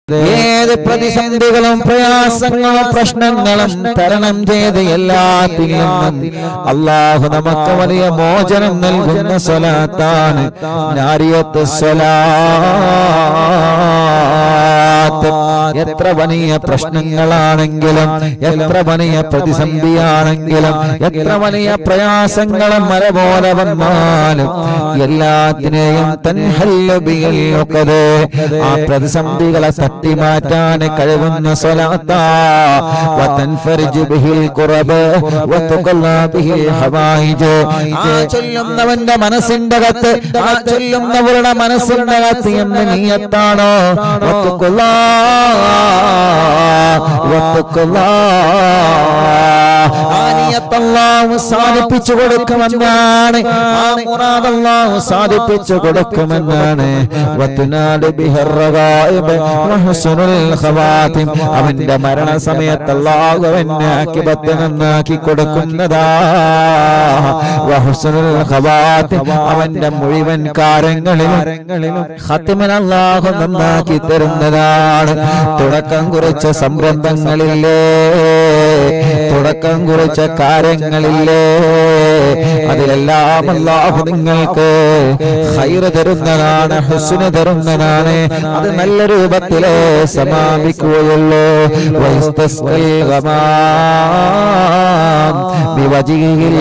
ഏത് പ്രതിസന്ധികളും പ്രയാസങ്ങളും പ്രശ്നങ്ങളും തരണം ചെയ്ത് എല്ലാത്തിൽ നിന്നും അള്ളാഹു നമുക്ക് വലിയ മോചനം നൽകുന്ന സ്വലാത്താണ് നാരിയത്ത് സ്വലാത്ത് എത്ര വലിയ പ്രശ്നങ്ങളാണെങ്കിലും എത്ര വലിയ പ്രതിസന്ധിയാണെങ്കിലും എത്ര വലിയ പ്രയാസങ്ങളും മര പോലെ വന്നാലും എല്ലാത്തിനെയും തൻഹല്ലുബിയൽക്കത് ആ പ്രതിസന്ധികളെ തട്ടി മാറ്റാൻ കഴിവുന്ന സ്വലാത്താ വതൻഫരിജു ബിഹിൽ ഖുറബ് വതുഖല്ലാ ബിഹിൽ ഹവായിജ് ആ ചൊല്ലുന്നവന്റെ മനസ്സിന്റെ അകത്ത് ആ ചൊല്ലുന്നവരുടെ മനസ്സിന്റെ അകത്ത് എന്ന് നീയത്താണോ വതുഖല്ലാ വതുഖല്ലാ ആ നീയത്ത് അല്ലാഹു സാധിപ്പിച്ചു കൊടുക്കുമെന്നാണ് ആ മുറാദ് അല്ലാഹു സാധിപ്പിച്ചു കൊടുക്കുമെന്നാണ് വതുനാട് ബിഹിർ റഗായിബ് വഹുസ്നുൽ ഖവാതിം അവന്റെ മരണസമയത്ത് അല്ലാഹു അവനെ ആക്കിബത്ത് നന്നാക്കി കൊടുക്കുന്നതാ വഹുസ്നുൽ ഖവാതിം അവന്റെ മുഴുവൻ കാര്യങ്ങളിലും ഖത്മൻ അല്ലാഹു നന്നാക്കി തരുന്നതാണ് തുടക്കം കുറിച്ച സംരംഭങ്ങളില്ലേ തുടക്കം കുറിച്ച കാര്യങ്ങളില്ലേ അതിലെല്ലാം അല്ലാഹു നിങ്ങൾക്ക് ഹൈറ് തരുന്നതാണ് ഹുസ്ന് തരുന്നതാണ് അത് നല്ല രൂപത്തിലേ സമാപിക്കുകയുള്ളൂ വൈസ്തസ്കൽ ഗമാം ബിവജിഹിൽ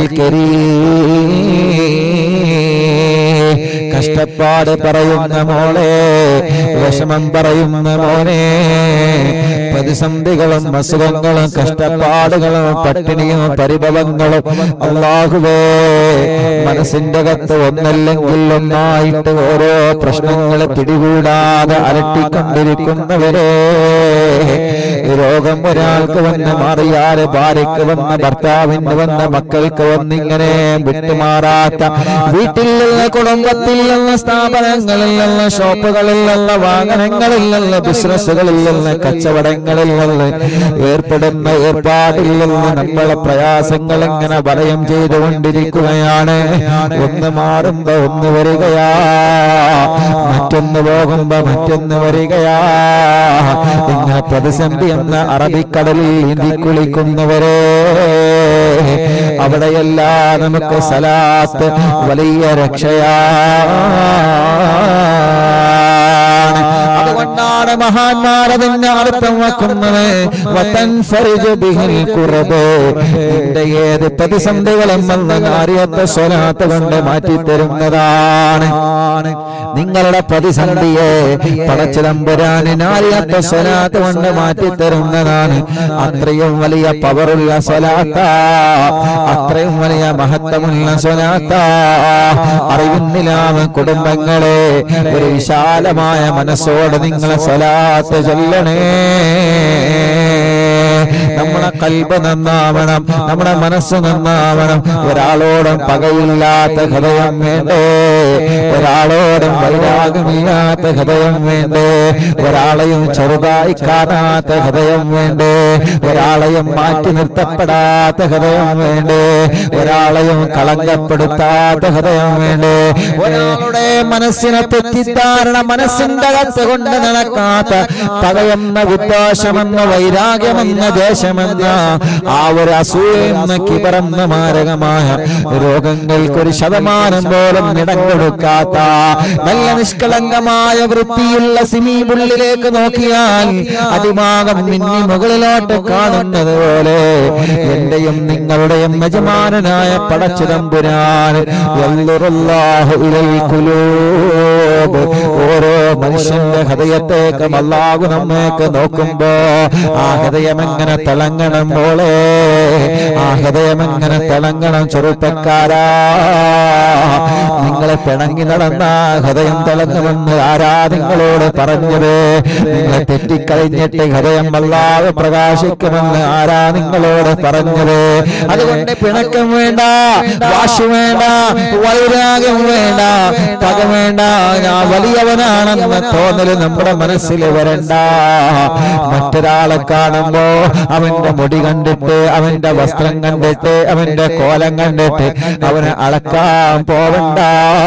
കരീം കഷ്ടപ്പാട് പറയുന്ന മോളെ വിഷമം പറയുന്ന മോനെ പ്രതിസന്ധികളും അസുഖങ്ങളും കഷ്ടപ്പാടുകളും പട്ടിണിയും പരിഭവങ്ങളും അള്ളാഹുവേ മനസ്സിന്റെ അകത്ത് ഒന്നല്ലെങ്കിൽ ഒന്നായിട്ട് ഓരോ പ്രശ്നങ്ങൾ പിടികൂടാതെ അലട്ടിക്കൊണ്ടിരിക്കുന്നവരെ രോഗം ഒരാൾക്ക് വന്ന് മാറിയാല് ഭാര്യയ്ക്ക് വന്ന ഭർത്താവിന് വന്ന മക്കൾക്ക് വന്നിങ്ങനെ വിട്ടുമാറാത്ത വീട്ടിൽ നിന്ന് കുടുംബത്തിൽ നിന്ന് സ്ഥാപനങ്ങളിൽ നിന്ന് ഷോപ്പുകളിൽ നിന്ന് വാഹനങ്ങളിൽ നിന്ന് ബിസിനസ്സുകളിൽ നിന്ന് കച്ചവടങ്ങളിൽ നിന്ന് ഏർപ്പെടുന്ന ഏർപ്പാടിൽ നിന്ന് നമ്മളെ പ്രയാസങ്ങൾ ഇങ്ങനെ വലയം ചെയ്തുകൊണ്ടിരിക്കുകയാണ് ഒന്ന് മാറുമ്പോ ഒന്ന് വരികയാ മറ്റൊന്ന് പോകുമ്പോ മറ്റൊന്ന് വരികയാ ഇങ്ങനെ പ്രതിസന്ധി എന്ന അറബിക്കടലിൽ നീന്തി കുളിക്കുന്നവരെ അവിടെയെല്ലാം നമുക്ക് സലാത്ത് വലിയ രക്ഷയാണ് അതുകൊണ്ടാണ് മഹാന്മാർ അതിന്റെ അർത്ഥം വെക്കുന്നത് വതൻഫരിജു ബിഹിൽ ഖുറബ് നിന്റെ ഏത് പ്രതിസന്ധികളും വന്ന കാര്യത്തെ സ്വലാത്ത് കൊണ്ട് മാറ്റി തരുന്നതാണ് നിങ്ങളുടെ പ്രതിസന്ധിയെ പടച്ചിടമ്പുരാന് നാരിയത്തെ സ്വലാത്ത് കൊണ്ട് മാറ്റി തരുന്നതാണ് അത്രയും വലിയ പവറുള്ള സ്വലാത്ത അത്രയും വലിയ മഹത്വമുള്ള സ്വലാത്ത അറിയുന്നില്ലാന്ന് കുടുംബങ്ങളെ ഒരു വിശാലമായ മനസ്സോടെ നിങ്ങളെ സ്വലാത്ത് ചൊല്ലണേ നമ്മളെ കൽബ് നന്നാവണം നമ്മുടെ മനസ്സ് നന്നാവണം ഒരാളോടും പകയില്ലാത്ത ഹൃദയം വേണ്ടേ ഒരാളോടും വൈരാഗമില്ലാത്ത ഹൃദയം വേണ്ടേ ഒരാളെയും ചെറുതായി കാണാത്ത ഹൃദയം വേണ്ടേ ഒരാളെയും മാറ്റി നിർത്തപ്പെടാത്ത ഹൃദയം വേണ്ടേ ഒരാളെയും കളങ്കപ്പെടുത്താത്ത ഹൃദയം വേണ്ടേ ഒരാളുടെ മനസ്സിനെ തെറ്റിദ്ധാരണ മനസ്സിന്റെ അകത്ത് കൊണ്ട് നടക്കാത്ത പകയെന്ന വിദ്വേഷമെന്ന വൈരാഗ്യമെന്ന ദേശമെന്ന ആ ഒരു അസൂയെന്ന കിബറെന്ന മാരകമായ രോഗങ്ങൾക്കൊരു ശതമാനം പോലും ഇടം കൊടുക്കാത്ത നല്ല നിഷ്കളങ്കമായ വൃത്തിയുള്ള സിമീബുള്ളിലേക്ക് നോക്കിയാൽ അടിഭാഗം മിന്നി മുകളിലോട്ട് കാണുന്നത് പോലെ എന്റെയും നിങ്ങളുടെയും യജമാനനായ പടച്ചിടമ്പുരാൻ ഓരോ മനുഷ്യന്റെ ഹൃദയത്തേക്ക് അല്ലാഹു നമ്മേക്ക് നോക്കുമ്പോ ആ ഹൃദയം എങ്ങനെ തിളങ്ങണം മോളെ ആ ഹൃദയം എങ്ങനെ തിളങ്ങണം ചെറുപ്പക്കാരാ നിങ്ങളെ പിണങ്ങി നടന്ന ഹൃദയം തിളങ്ങുമെന്ന് ആരാ നിങ്ങളോട് പറഞ്ഞത് നിങ്ങളെ തെറ്റിക്കഴിഞ്ഞിട്ട് ഹൃദയം വല്ലാതെ പ്രകാശിക്കുമെന്ന് ആരാ നിങ്ങളോട് പറഞ്ഞത് അതുകൊണ്ട് പിണക്കം വേണ്ട വാശി വേണ്ട വൈരാഗ്യം വേണ്ട പക വേണ്ട ഞാൻ വലിയവനാണെന്ന തോന്നല് നമ്മുടെ മനസ്സിൽ വരണ്ട മറ്റൊരാളെ കാണുമ്പോ അവൻ അവന്റെ മുടി കണ്ടിട്ട് അവന്റെ വസ്ത്രം കണ്ടിട്ട് അവന്റെ കോലം കണ്ടിട്ട് അവനെ അളക്കാൻ പോവണ്ട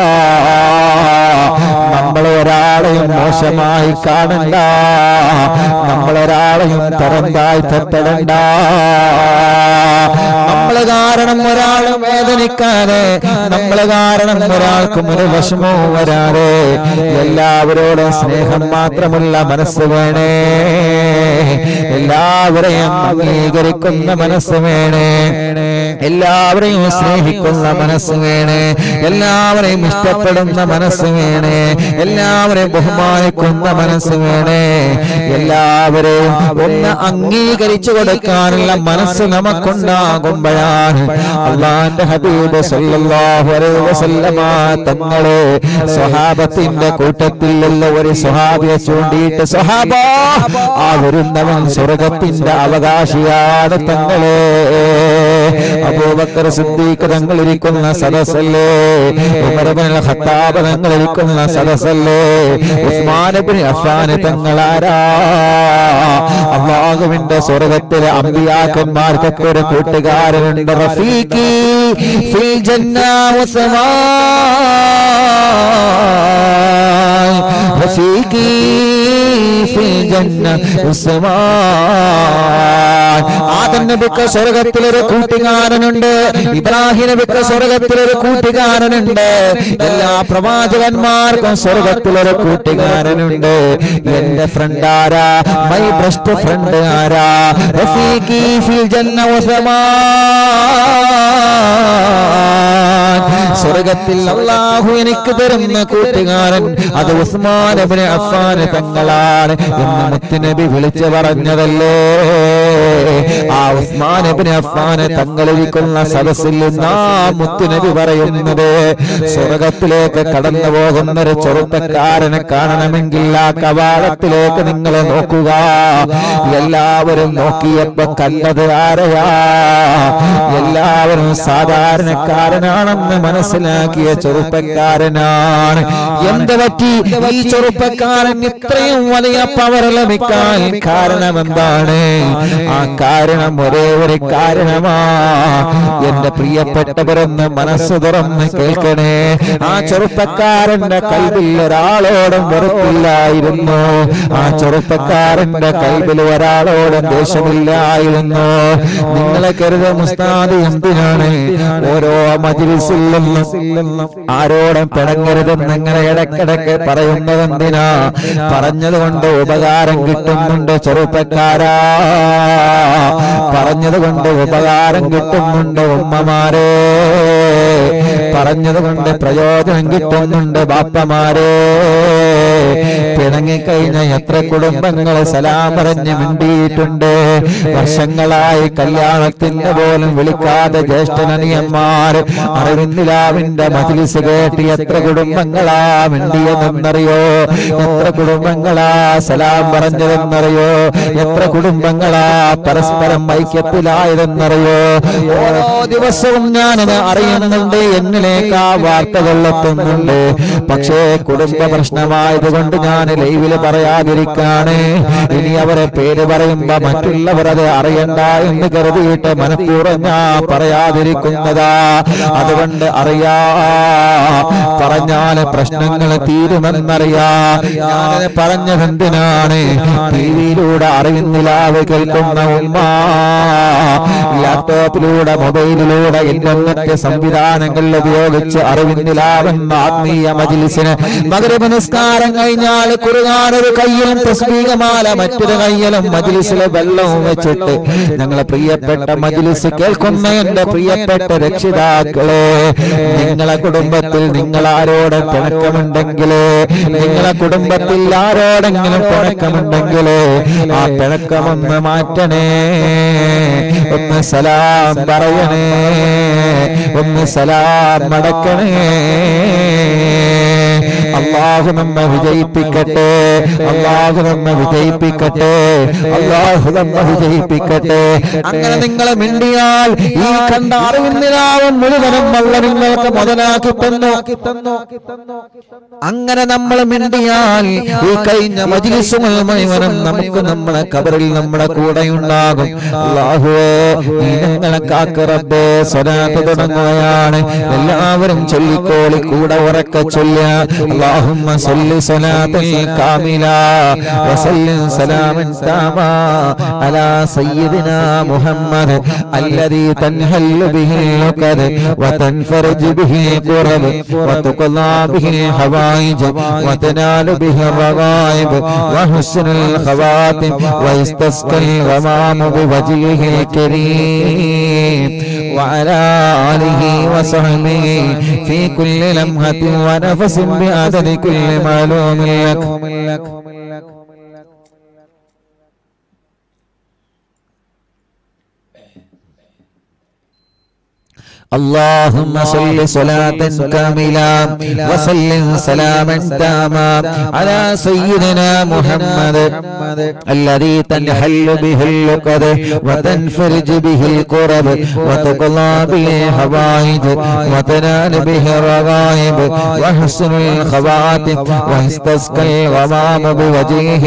നമ്മൾ ഒരാളെയും മോശമായി കാണണ്ട നമ്മൾ ഒരാളെയും തരം താഴ്ത്തപ്പെടണ്ട നമ്മള് കാരണം ഒരാൾ വേദനിക്കാതെ നമ്മള് കാരണം ഒരാൾക്കും ഒരു വിഷമവും വരാതെ എല്ലാവരോടും സ്നേഹം മാത്രമുള്ള മനസ്സ് വേണേ എല്ലാവരെയും അംഗീകരിക്കുന്ന മനസ്സ് വേണേ എല്ലാവരെയും സ്നേഹിക്കുന്ന മനസ്സ് വേണേ എല്ലാവരെയും ഇഷ്ടപ്പെടുന്ന മനസ്സ് വേണേ എല്ലാവരെയും ബഹുമാനിക്കുന്ന മനസ്സ് വേണേ എല്ലാവരെയും ഒന്ന് അംഗീകരിച്ചു കൊടുക്കാനുള്ള മനസ്സ് നമുക്കുണ്ടാകുമ്പോഴാണ് അള്ളാന്റെ ഹബീബ് സല്ലല്ലാഹു അലൈഹി വസല്ലമ തങ്ങളെ സ്വഹാബത്തിന്റെ കൂട്ടത്തിലുള്ള ഒരു സ്വഹാബിയെ ചൂണ്ടിയിട്ട് സ്വഹാബ ആ വരുന്നവൻ സ്വർഗത്തിന്റെ അവകാശിയാണ് തങ്ങളെ അബൂബക്കർ സിദ്ദീഖ് തങ്ങൾ ഇരിക്കുന്ന സദസ്സല്ലേ ഉമർ ഇബ്നുൽ ഖത്താബ് തങ്ങൾ ഇരിക്കുന്ന സദസ്സല്ലേ ഉസ്മാൻ ഇബ്നു അഫ്ഫാൻ തങ്ങളാരാ അള്ളാഹുവിന്റെ സ്വർഗത്തിലെ അമ്പിയാക്കന്മാർക്കൊക്കെ ഒരു കൂട്ടുകാരനുണ്ട് റഫീഖി ഫിൽ ജന്ന ഉസ്മാൻ റഫീഖി ഫിൽ ജന്ന ഉസ്മാൻ ആദം നബിക്ക് സ്വർഗത്തിലൊരു കൂട്ടുകാരനുണ്ട് ഇബ്രാഹിം നബിക്ക് സ്വർഗത്തിലൊരു കൂട്ടുകാരനുണ്ട് എല്ലാ പ്രവാചകന്മാർക്കും സ്വർഗത്തിലൊരു കൂട്ടുകാരനുണ്ട് എന്റെ ഫ്രണ്ട് ആരാ മൈ ബെസ്റ്റ് ഫ്രണ്ട് ആരാ റഫീഖി ഫിൽ ജന്ന ഉസ്മാൻ സ്വർഗത്തിൽ അള്ളാഹു എനിക്ക് തരുന്ന കൂട്ടുകാരൻ അത് ഉസ്മാൻ ഇബ്നു അഫ്ഫാൻ തങ്ങളാണ് എന്ന് മുത്തുനബി വിളിച്ചു പറഞ്ഞതല്ലേ ആ ഉസ്മാൻ ഇബ്നു അഫ്ഫാൻ തങ്ങളിരിക്കുന്ന സദസ്സിൽ നിന്നാ മുത്തുനബി പറയുന്നത് സ്വർഗത്തിലേക്ക് കടന്നു പോകുന്ന ഒരു ചെറുപ്പക്കാരനെ കാണണമെങ്കിൽ ആ കവാടത്തിലേക്ക് നിങ്ങൾ നോക്കുക എല്ലാവരും നോക്കിയപ്പോ കണ്ടത് ആരെയാ എല്ലാവരും സാധാരണക്കാരനാണെന്ന് മനസ്സിലാക്കിയ ചെറുപ്പക്കാരനാണ് എന്ത് പറ്റി ഈ ചെറുപ്പക്കാരൻ ഇത്രയും വലിയ പവർ ലഭിക്കാൻ കാരണം എന്താണ് ആ കാരണം ഒരേ ഒരു കാരണമാ എന്റെ പ്രിയപ്പെട്ടവരൊന്ന് മനസ്സ് തുറന്ന് കേൾക്കണേ ആ ചെറുപ്പക്കാരന്റെ കൽവിൽ ഒരാളോടും വെറുപ്പില്ലായിരുന്നു ആ ചെറുപ്പക്കാരന്റെ കൽവിൽ ഒരാളോടും ദേഷ്യമില്ലായിരുന്നു നിങ്ങളെ കരുത മുസ്താദ് എന്തിനാണ് ഓരോ മജിലിസിൽ നിന്നും ആരോടും പിണങ്ങരുതെന്ന് ഇങ്ങനെ ഇടക്കിടക്ക് പറയുന്നത് എന്തിനാ പറഞ്ഞത് കൊണ്ട് ഉപകാരം കിട്ടുന്നുണ്ട് ചെറുപ്പക്കാരാ പറഞ്ഞത് കൊണ്ട് ഉപകാരം കിട്ടുന്നുണ്ട് ഉമ്മമാരെ പറഞ്ഞത് കൊണ്ട് പ്രയോജനം കിട്ടുന്നുണ്ട് ബാപ്പമാരെ പിണങ്ങിക്കഴിഞ്ഞ എത്ര കുടുംബങ്ങൾ സലാം പറഞ്ഞ് മിണ്ടിയിട്ടുണ്ട് വർഷങ്ങളായി കല്യാണത്തിന്റെ പോലും വിളിക്കാതെ ജ്യേഷ്ഠനനിയന്മാർ അറിവിന്ദിലാവിന്റെ മജിലിസ് കേട്ട് എത്ര കുടുംബങ്ങളാ മിണ്ടിയതെന്നറിയോ എത്ര കുടുംബങ്ങളാ സലാം പറഞ്ഞതെന്നറിയോ എത്ര കുടുംബങ്ങളാ പരസ്പരം ഐക്യത്തിലായതെന്നറിയോ ഓരോ ദിവസവും ഞാനത് അറിയുന്നുണ്ട് എന്നിലേക്ക് ആ വാർത്തകൾ എത്തുന്നുണ്ട് പക്ഷേ കുടുംബ പ്രശ്നമായതുകൊണ്ട് ഞാൻ ലൈവില് പറയാതിരിക്കാണ് ഇനി അവരെ പേര് പറയുമ്പോ മറ്റുള്ളവർ അത് അറിയണ്ട എന്ന് കരുതിയിട്ട് മനഃപൂർവ്വം ഞാൻ പറയാതിരിക്കുന്നതാ അതുകൊണ്ട് അറിയാ പറഞ്ഞാല് പ്രശ്നങ്ങൾ തീരുമെന്നറിയാ ഞാനത് പറഞ്ഞതെന്തിനാണ് ടി വിയിലൂടെ അറിയുന്നില്ലാതെ കേൾക്കുന്ന ഉമ്മ ലാപ്ടോപ്പിലൂടെ മൊബൈലിലൂടെ ഇന്റർനെറ്റ് സംവിധാനങ്ങൾ ഉപയോഗിച്ച് അറിവിന്നിലാവുന്ന ആത്മീയ മജിലിസിന് മകരവ് നിസ്കാരം കഴിഞ്ഞാൽ കുറുകാനൊരു കയ്യിലും തസ്ബീകമാല മറ്റൊരു കയ്യിലും മജിലിസിലെ വെള്ളവും വെച്ചിട്ട് ഞങ്ങളെ പ്രിയപ്പെട്ട മജിലിസ് കേൾക്കുന്ന എന്റെ പ്രിയപ്പെട്ട രക്ഷിതാക്കളെ നിങ്ങളെ കുടുംബത്തിൽ നിങ്ങൾ ആരോട് പിണക്കമുണ്ടെങ്കിൽ നിങ്ങളെ കുടുംബത്തിൽ ആരോടെങ്കിലും പിണക്കമുണ്ടെങ്കിൽ ആ പിണക്കമൊന്ന് മാറ്റണേ ഒന്ന് സലാം പറയണേ ഒന്ന് സലാം മടക്കണേ അള്ളാഹു നമ്മെ വിജയിപ്പിക്കട്ടെ അള്ളാഹു നമ്മെ വിജയിപ്പിക്കട്ടെ അള്ളാഹു നമ്മെ വിജയിപ്പിക്കട്ടെ അങ്ങനെ നിങ്ങൾ മിണ്ടിയാൽ ഈ കണ്ട അറിവിന്ദിനാവും മുഴുവനും വല്ല നിങ്ങൾക്ക് മുതലാക്കി തന്നു അങ്ങനെ നമ്മൾ മിണ്ടിയാൽ ഈ കഴിഞ്ഞ മജിലിസുകൾ മുഴുവനും നമുക്ക് നമ്മുടെ കബറിൽ നമ്മുടെ കൂടെ ഉണ്ടാകും അള്ളാഹുവേ നീ ഞങ്ങളെ കാക്കറബേ സ്വലാത്ത് തുടങ്ങുകയാണ് എല്ലാവരും ചൊല്ലിക്കോളി കൂടെ ഉറക്കെ ചൊല്ലുക അല്ലാഹുമ്മ സല്ലി സ്വലാത്തൽ കാമില വസല്ലിം സലാമൻ താമാ അലാ സയ്യിദിനാ മുഹമ്മദ് الذي تنهل به العقد وتنفرج به الكرب وتقضى به الحوائج وتنال به الرغائب وحسن الخواتم ويستسقى الغمام بوجهه الكريم وعلى آله وصحبه في كل لمحة ونفس بعدد كل معلوم لك اللهم صل صلاة كاملة وسلم سلاما تاما على سيدنا محمد الذي تنحل به اللقد وتنفرج به الكرب وتقضى به الحوائج وتنال به الرغائب وحسن الخواتم ويستسقى الغمام بوجهه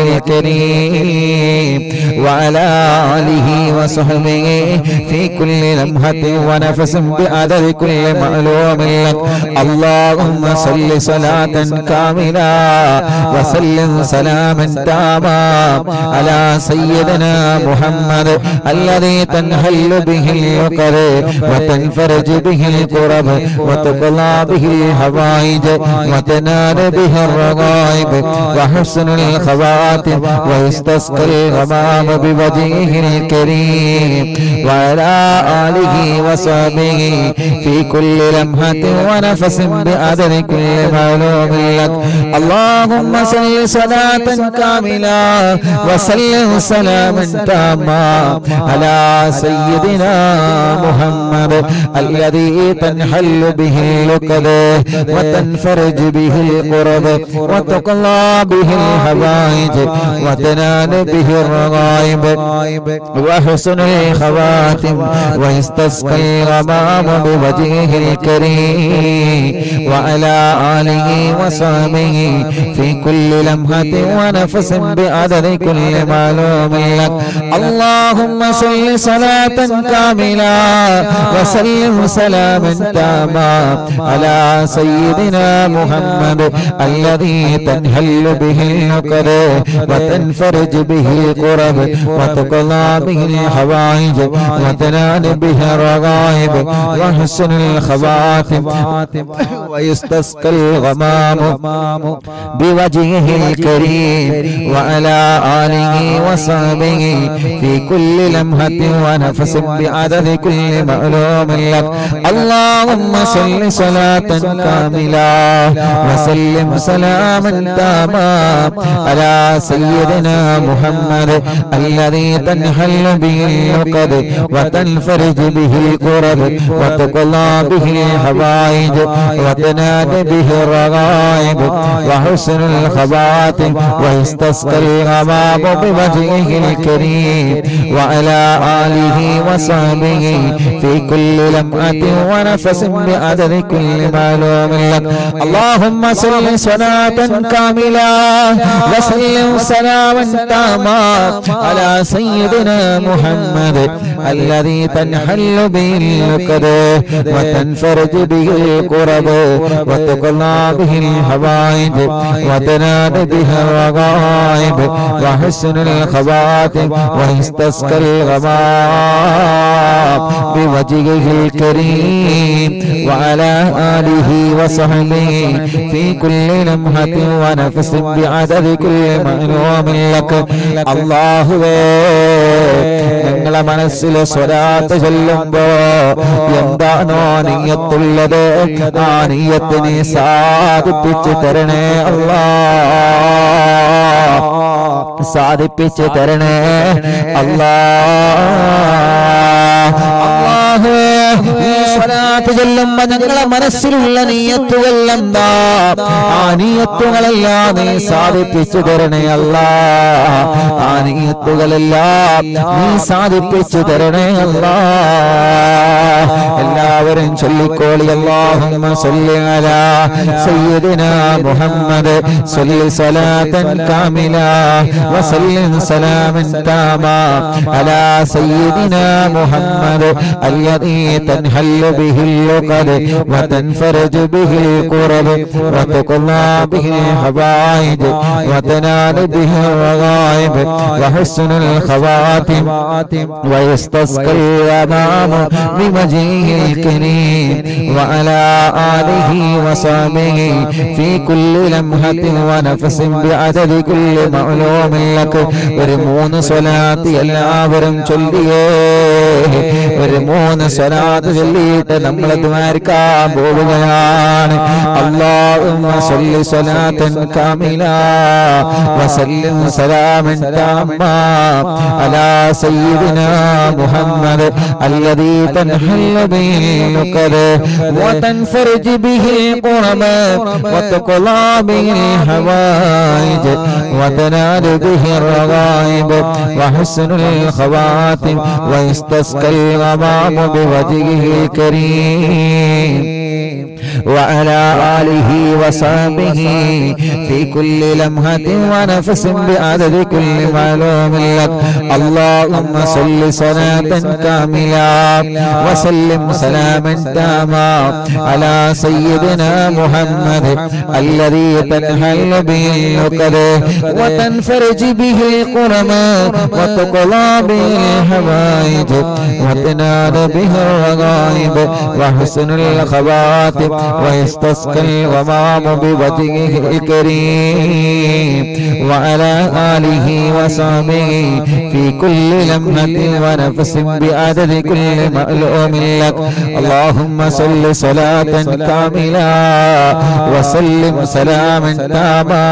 الكريم وعلى آله وصحبه في كل لمحة ونفس بعدد كل معلوم لك اللهم صل صلاة كاملة وسلم سلاما تاما على سيدنا محمد الذي تنحل به العقد وتنفرج به الكرب وتقضى به الحوائج وتنال به الرغائب وحسن الخواتم ويستسقى الغمام بوجهه الكريم وعلى آله وصحبه في كل لمحة ونفس بعدد كل معلوم لك اللهم صل صلاة كاملة وسلم سلاما تاما على سيدنا محمد الذي تنحل به اللقد وتنفرج به القرب وتقضى به الحوائج وتنال به الرغائب وحسن الخواتم ويستسقى الغمام بوجهه الكريم وعلى آله وصحبه في كل لمحة ونفس بعدد كل معلوم لك اللهم صل صلاة كاملة وسلم سلاما تاما على سيدنا محمد الذي تنهل به العقد وتنفرج به الكرب وتقضى به الحوائج وتنال به الرغائب وحسن الخواتم ويستسقى الغمام بوجهه الكريم وعلى آله وصحبه في كل لمحة ونفس بعدد كل معلوم لك اللهم صل صلاة كاملة وسلم سلاما تاما على سيدنا محمد الذي تنحل به العقد وتنفرج به الكرب وتقضى به الحوائج وتنال به الرغائب وحسن الخواتم ويستسقى الغمام بوجهه الكريم وعلى آله وصحبه في كل لمعة ونفس بعدد كل معلوم لك اللهم صل صلاة كاملة وسلم سلاما تاما على سيدنا محمد الذي تنحل به العقد وتنفرج به الكرب وتقضى به الحوائج وتنال به الرغائب وحسن الخواتم ويستسقى الغمام بوجهه الكريم وعلى آله وصحبه في كل لمحة ونفس بعدد كل معلوم لك الله ഞങ്ങളെ മനസ്സിൽ സ്വരാത്ത് ചൊല്ലുമ്പോ എന്താണോ നീയത്തുള്ളത് ആ നീയത്ത് നീ സാധിപ്പിച്ചു തരണേ അല്ലാ സാധിപ്പിച്ചു തരണേ അല്ലാ അല്ലാഹുവേ ഈ സ്വലാത്ത് ചൊല്ലുമ്പോ ഞങ്ങളെ മനസ്സിലുള്ള നീയത്തുകൾ എന്താ ആ നീയത്തുകളെല്ലാം നീ സാധിപ്പിച്ചു തരണേ അല്ലാ ആ നീയത്തുകളെല്ലാം നീ സാധിപ്പിച്ചു തരണേ അല്ലാ എല്ലാവരും ചൊല്ലിക്കോളി അല്ലാഹുമ്മ സല്ലി അലാ സയ്യിദിനാ മുഹമ്മദ് സല്ലി സ്വലാത്തൻ കാമില വസല്ലിം സലാമൻ താമാ അലാ സയ്യിദിനാ മുഹമ്മദ് الذي تنحل به اللقد وتنفرج به الكرب وتقضى به الحوائج وتنال به الرغائب وحسن الخواتم ويستسقى الغمام بوجهه الكريم وعلى آله وصحبه في كل لمحة ونفس بعدد كل معلوم لك ഒരു മൂന്ന് സ്വലാത്ത് എല്ലാവരും ചൊല്ലിയേ ഒരു മൂന്ന് സ്വലാത്ത് ചൊല്ലിയിട്ട് നമ്മൾ ദ്വാരിക്കാൻ പോവുകയാണ് അല്ലാഹുമ്മ സല്ലി സ്വലാത്തൻ കാമില വസല്ലിം സലാമൻ താമ്മാ അലാ സയ്യിദിനാ മുഹമ്മദ് الذي تنحل به النكد وتنفرج به القرب وتقضى به الحوائج وتنال به الرغائب وحسن الخواتم ويستسقى الغمام بوجهه الكريم وعلى آله وصحبه في كل لمحة ونفس بعدد كل معلوم لك اللهم صل صلاة كاملة وسلم سلاما تاما على سيدنا محمد الذي تنحل به النكد وتنفرج به القرم وتقضى به الحوائج وتنال به الرغائب وحسن الخواتم ويستسقى الغمام بوجهه الكريم وعلى آله وصحبه في كل لمحة ونفس بعدد كل مألوم لك اللهم صل صلاة كاملة وسلم سلاما تاما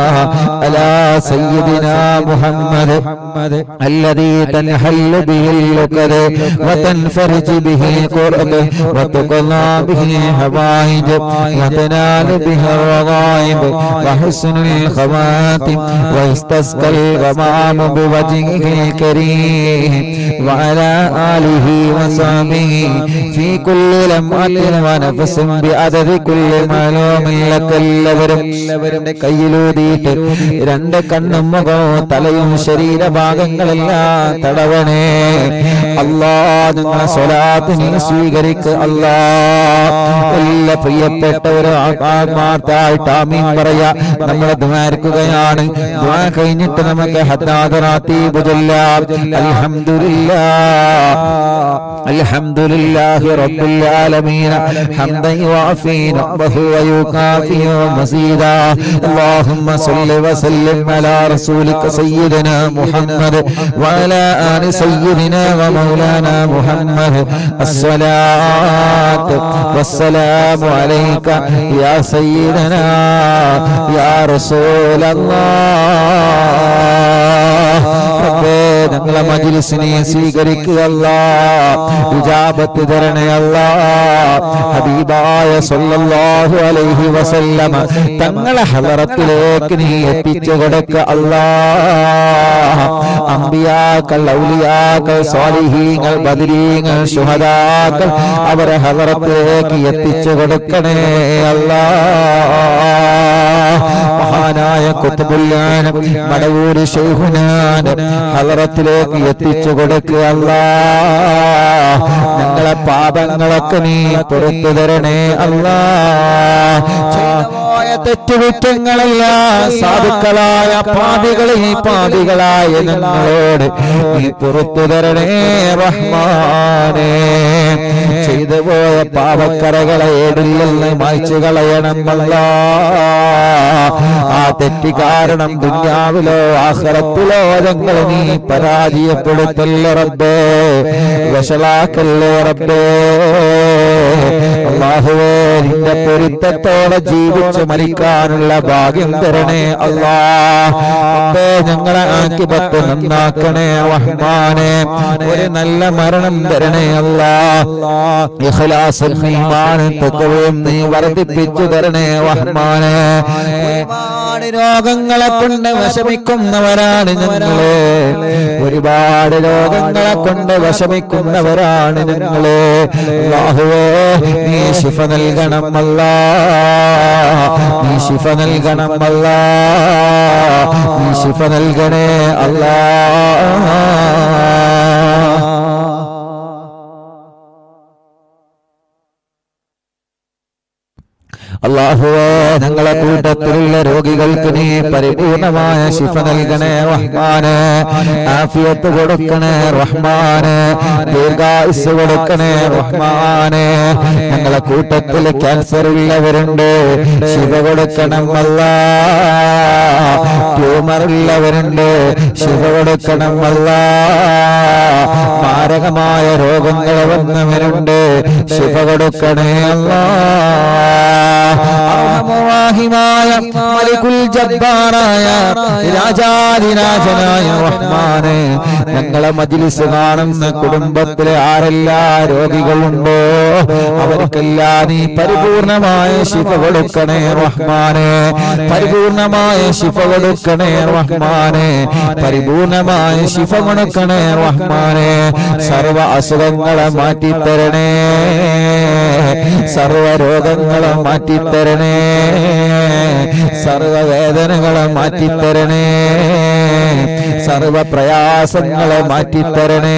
على سيدنا محمد الذي تنحل به اللقد وتنفرج به القرب وتقضى به الحوائج وتنال به الرغائب وحسن الخواتم ويستسقى الغمام بوجهه الكريم وعلى آله وصحبه في كل لمعة ونفس بعدد كل معلوم لك എല്ലാവരും കയ്യിലൂതിയിട്ട് രണ്ട് കണ്ണും മുഖവും തലയും ശരീരഭാഗങ്ങളെല്ലാം തടവണേ അല്ലാ നിങ്ങളെ സ്വലാത്ത് നീ സ്വീകരിക്കുക അല്ലാ എല്ലാ പ്രിയപ്പെട്ടവരും ആത്മാർത്ഥായിട്ട് ആമീൻ പറയാ നമ്മൾ ദ്വാരിക്കുകയാണ് ദ്വാ കഴിഞ്ഞിട്ട് നമുക്ക് ഹത്താദറാത്തീബ് ചൊല്ലാം അൽഹംദുലില്ലാ അൽഹംദുലില്ലാഹി റബ്ബിൽ ആലമീൻ ഹംദൻ യുവാഫി നഅ്മഹു വയുകാഫി മസീദാ اللهم صل وسلم على رسولك سيدنا محمد وعلى آل سيدنا ومولانا محمد الصلاة والسلام عليك يا سيدنا يا رسول الله റബ്ബേ ഞങ്ങളെ മജിലിസിനെ സ്വീകരിക്കുകയല്ല വിജാപത്ത് തരണയല്ല ഹബീബായ സല്ലല്ലാഹു അലൈഹി വസല്ലമ തങ്ങളെ ഹലറത്തിലേക്ക് നീ എത്തിച്ചു കൊടുക്ക അല്ലാ അമ്പിയാക്കൾ ഔലിയാക്കൾ സ്വാലിഹീങ്ങൾ ബദരീങ്ങൾ ശുഹദാക്കൾ അവരെ ഹലറത്തിലേക്ക് എത്തിച്ചു കൊടുക്കണേ അല്ലാ മഹാനായ കുത്തുബുല്ലാൻ മടവൂര് ശൈഹുനാൻ ഹലറത്തിലേക്ക് എത്തിച്ചു കൊടുക്കുക അല്ലാ ഞങ്ങളെ പാപങ്ങളൊക്കെ നീ പുറത്തു തരണേ അല്ലാ ചെയ്തുപോയ തെറ്റുകുറ്റങ്ങളെല്ലാം സാധുക്കളായ പാപികളിൽ പാപികളായ ഞങ്ങളോട് നീ പുറത്തു തരണേ റഹ്മാനേ ചെയ്തു പോയ പാപക്കറകളെ ഏടിൽ നിന്ന് മായ്ച്ചു കളയണം അല്ലാ ആ തെറ്റി കാരണം ദുന്യാവിലോ ആഖിറത്തിലോ ഞങ്ങൾ നീ പരാജയപ്പെടുത്തല്ലേ റബ്ബേ വഷളാക്കല്ലേ റബ്ബേ അള്ളാഹുവേ നിന്റെ പൊരുത്തത്തോടെ ജീവിച്ച് മരിക്കാനുള്ള ഭാഗ്യം തരണേ അല്ലാ റബ്ബേ ഞങ്ങളെ ആക്കിപത്ത് നന്നാക്കണേ റഹ്മാനെ ഒരു നല്ല മരണം തരണേ അല്ലാ ഇഖ്ലാസും ഈമാനും തഖ്വയും നീ വർദ്ധിപ്പിച്ചു തരണേ റഹ്മാനെ ഒരുപാട് രോഗങ്ങളെ കൊണ്ട് വിഷമിക്കുന്നവരാണ് ഞങ്ങള് ഒരുപാട് രോഗങ്ങളെ കൊണ്ട് വിഷമിക്കുന്നവരാണ് ഞങ്ങള് അല്ലാഹുവേ നീ ശിഫ നൽകണം അല്ലാ നീ ശിഫ നൽകണം അല്ലാ നീ ശിഫ നൽകണേ അല്ലാ അള്ളാഹുവേ ഞങ്ങളെ കൂട്ടത്തിലുള്ള രോഗികൾക്ക് നീ പരിപൂർണമായ ശിഫ നൽകണേ റഹ്മാന് ആഫിയത്ത് കൊടുക്കണേ റഹ്മാന് ദീർഘായുസ് കൊടുക്കണേ റഹ്മാന് ഞങ്ങളെ കൂട്ടത്തിൽ ക്യാൻസർ ഉള്ളവരുണ്ട് ശിവ കൊടുക്കണം അല്ല ട്യൂമർ ഉള്ളവരുണ്ട് ശിവ കൊടുക്കണം അല്ല മാരകമായ രോഗങ്ങൾ വന്നവരുണ്ട് ശിവ കൊടുക്കണേ അല്ലാ അർഹമുറാഹിമായ മലികുൽ ജബ്ബാറായ രാജാതിരാജനായ റഹ്മാനെ ഞങ്ങളെ മജ്ലിസ് കാണുന്ന കുടുംബത്തിലെ ആരെല്ലാ രോഗികളുണ്ടോ അവർക്കെല്ലാം നീ പരിപൂർണമായ ശിഫ കൊടുക്കണേ റഹ്മാനെ പരിപൂർണമായ ശിഫ കൊടുക്കണേ റഹ്മാനെ പരിപൂർണമായ ശിഫ കൊടുക്കണേ റഹ്മാനെ സർവ അസുഖങ്ങളെ മാറ്റിത്തരണേ സർവ രോഗങ്ങളെ മാറ്റിത്തരണേ സർവ വേദനകളെ മാറ്റിത്തരണേ സർവ പ്രയാസങ്ങളെ മാറ്റിത്തരണേ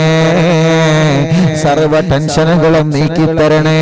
സർവ ടെൻഷനുകളും നീക്കിത്തരണേ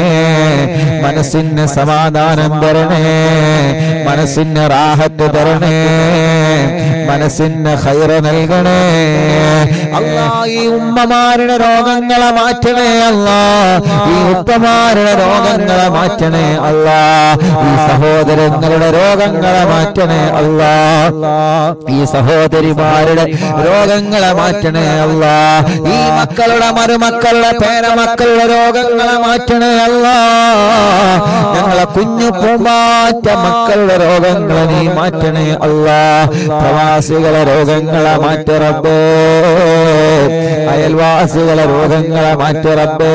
മനസ്സിന് സമാധാനം തരണേ മനസ്സിന് റാഹത്ത് തരണേ മനസ്സിന് ഹൈറ നൽകണേ അല്ലാ ഈ ഉമ്മമാരുടെ രോഗങ്ങളെ മാറ്റണേ അല്ലാ ഈ ഉപ്പമാരുടെ രോഗങ്ങളെ മാറ്റണേ അല്ലാ ഈ സഹോദരങ്ങളുടെ രോഗങ്ങളെ മാറ്റണേ അല്ലാ ഈ സഹോദരിമാരുടെ രോഗങ്ങളെ മാറ്റണേ അല്ലാ ഈ മക്കളുടെ മരുമക്കളുടെ പേരമക്കളുടെ രോഗങ്ങളെ മാറ്റണേ അല്ലാ ഞങ്ങളെ കുഞ്ഞു പൂമാറ്റ മക്കളുടെ രോഗങ്ങളെ നീ മാറ്റണേ അല്ലാ പ്രവാസികളെ രോഗങ്ങളെ മാറ്ററബേ അയൽവാസികളെ രോഗങ്ങളെ മാറ്ററബേ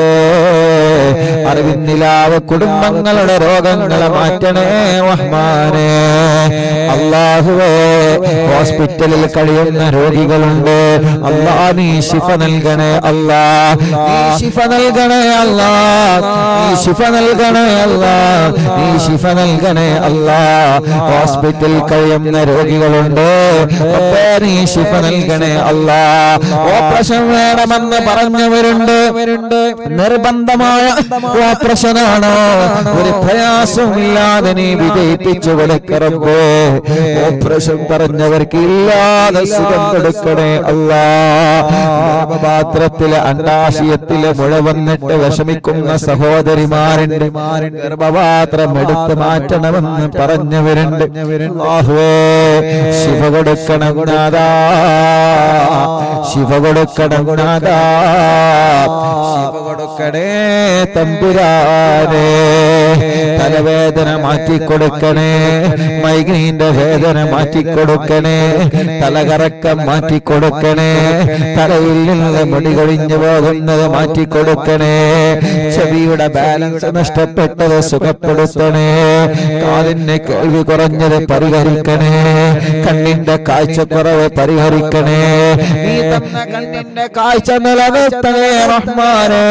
അറിവിന്നിലാവ് കുടുംബങ്ങളുടെ രോഗങ്ങളെ മാറ്റണേ റഹ്മാനെ അള്ളാഹുവേ ഹോസ്പിറ്റലിൽ കഴിയുന്ന രോഗികളുണ്ട് അല്ലാ നീ ശിഫ നൽകണേ അല്ലാ നീ ശിഫ നൽകണേ അല്ലാ നീ ശിഫ നൽകണേ അല്ലാ നീ ശിഫ നൽകണേ അല്ലാ ഹോസ്പിറ്റലിൽ കഴിയുന്ന രോഗികളുണ്ട് അപ്പേ നീ ശിഫ നൽകണേ അല്ലാ ഓപ്പറേഷൻ വേണമെന്ന് പറഞ്ഞവരുണ്ട് നിർബന്ധമായ ഓപ്പറേഷനാണോ ഒരു പ്രയാസമില്ലാതെ നീ വിജയിപ്പിച്ചു കൊടുക്കറമ്പോ ഓപ്പറേഷൻ പറഞ്ഞവർക്ക് ഇല്ലാതെ സുഖം കൊടുക്കണേ അല്ലാ ഗർഭപാത്രത്തിലെ അണ്ടാശയത്തിലെ മുഴ വന്നിട്ട് വിഷമിക്കുന്ന സഹോദരിമാരുണ്ട് ഗർഭപാത്രം എടുത്ത് മാറ്റണമെന്ന് പറഞ്ഞവരുണ്ട് അല്ലാഹുവേ ശിവ കൊടുക്കണം നാദാ ശിവ കൊടുക്കണം നാദാ ശിവ കൊടുക്കണേ തമ്പുരാനേ തലവേദന മാറ്റിക്കൊടുക്കണേ മൈഗ്രീന്റെ വേദന മാറ്റിക്കൊടുക്കണേ തലകറക്കം മാറ്റിക്കൊടുക്കണേ തലയിൽ നിന്ന് മുടി കൊഴിഞ്ഞു പോകുന്നത് മാറ്റിക്കൊടുക്കണേ ചെവിയുടെ ബാലൻസ് നഷ്ടപ്പെട്ടത് സുഖപ്പെടുത്തണേ കാലിന് കേൾവി കുറഞ്ഞത് പരിഹരിക്കണേ കണ്ണിന്റെ കാഴ്ചക്കുറവ് പരിഹരിക്കണേ നീ തന്ന കണ്ണിന്റെ കാഴ്ച നിലനിർത്തണേ റഹ്മാനേ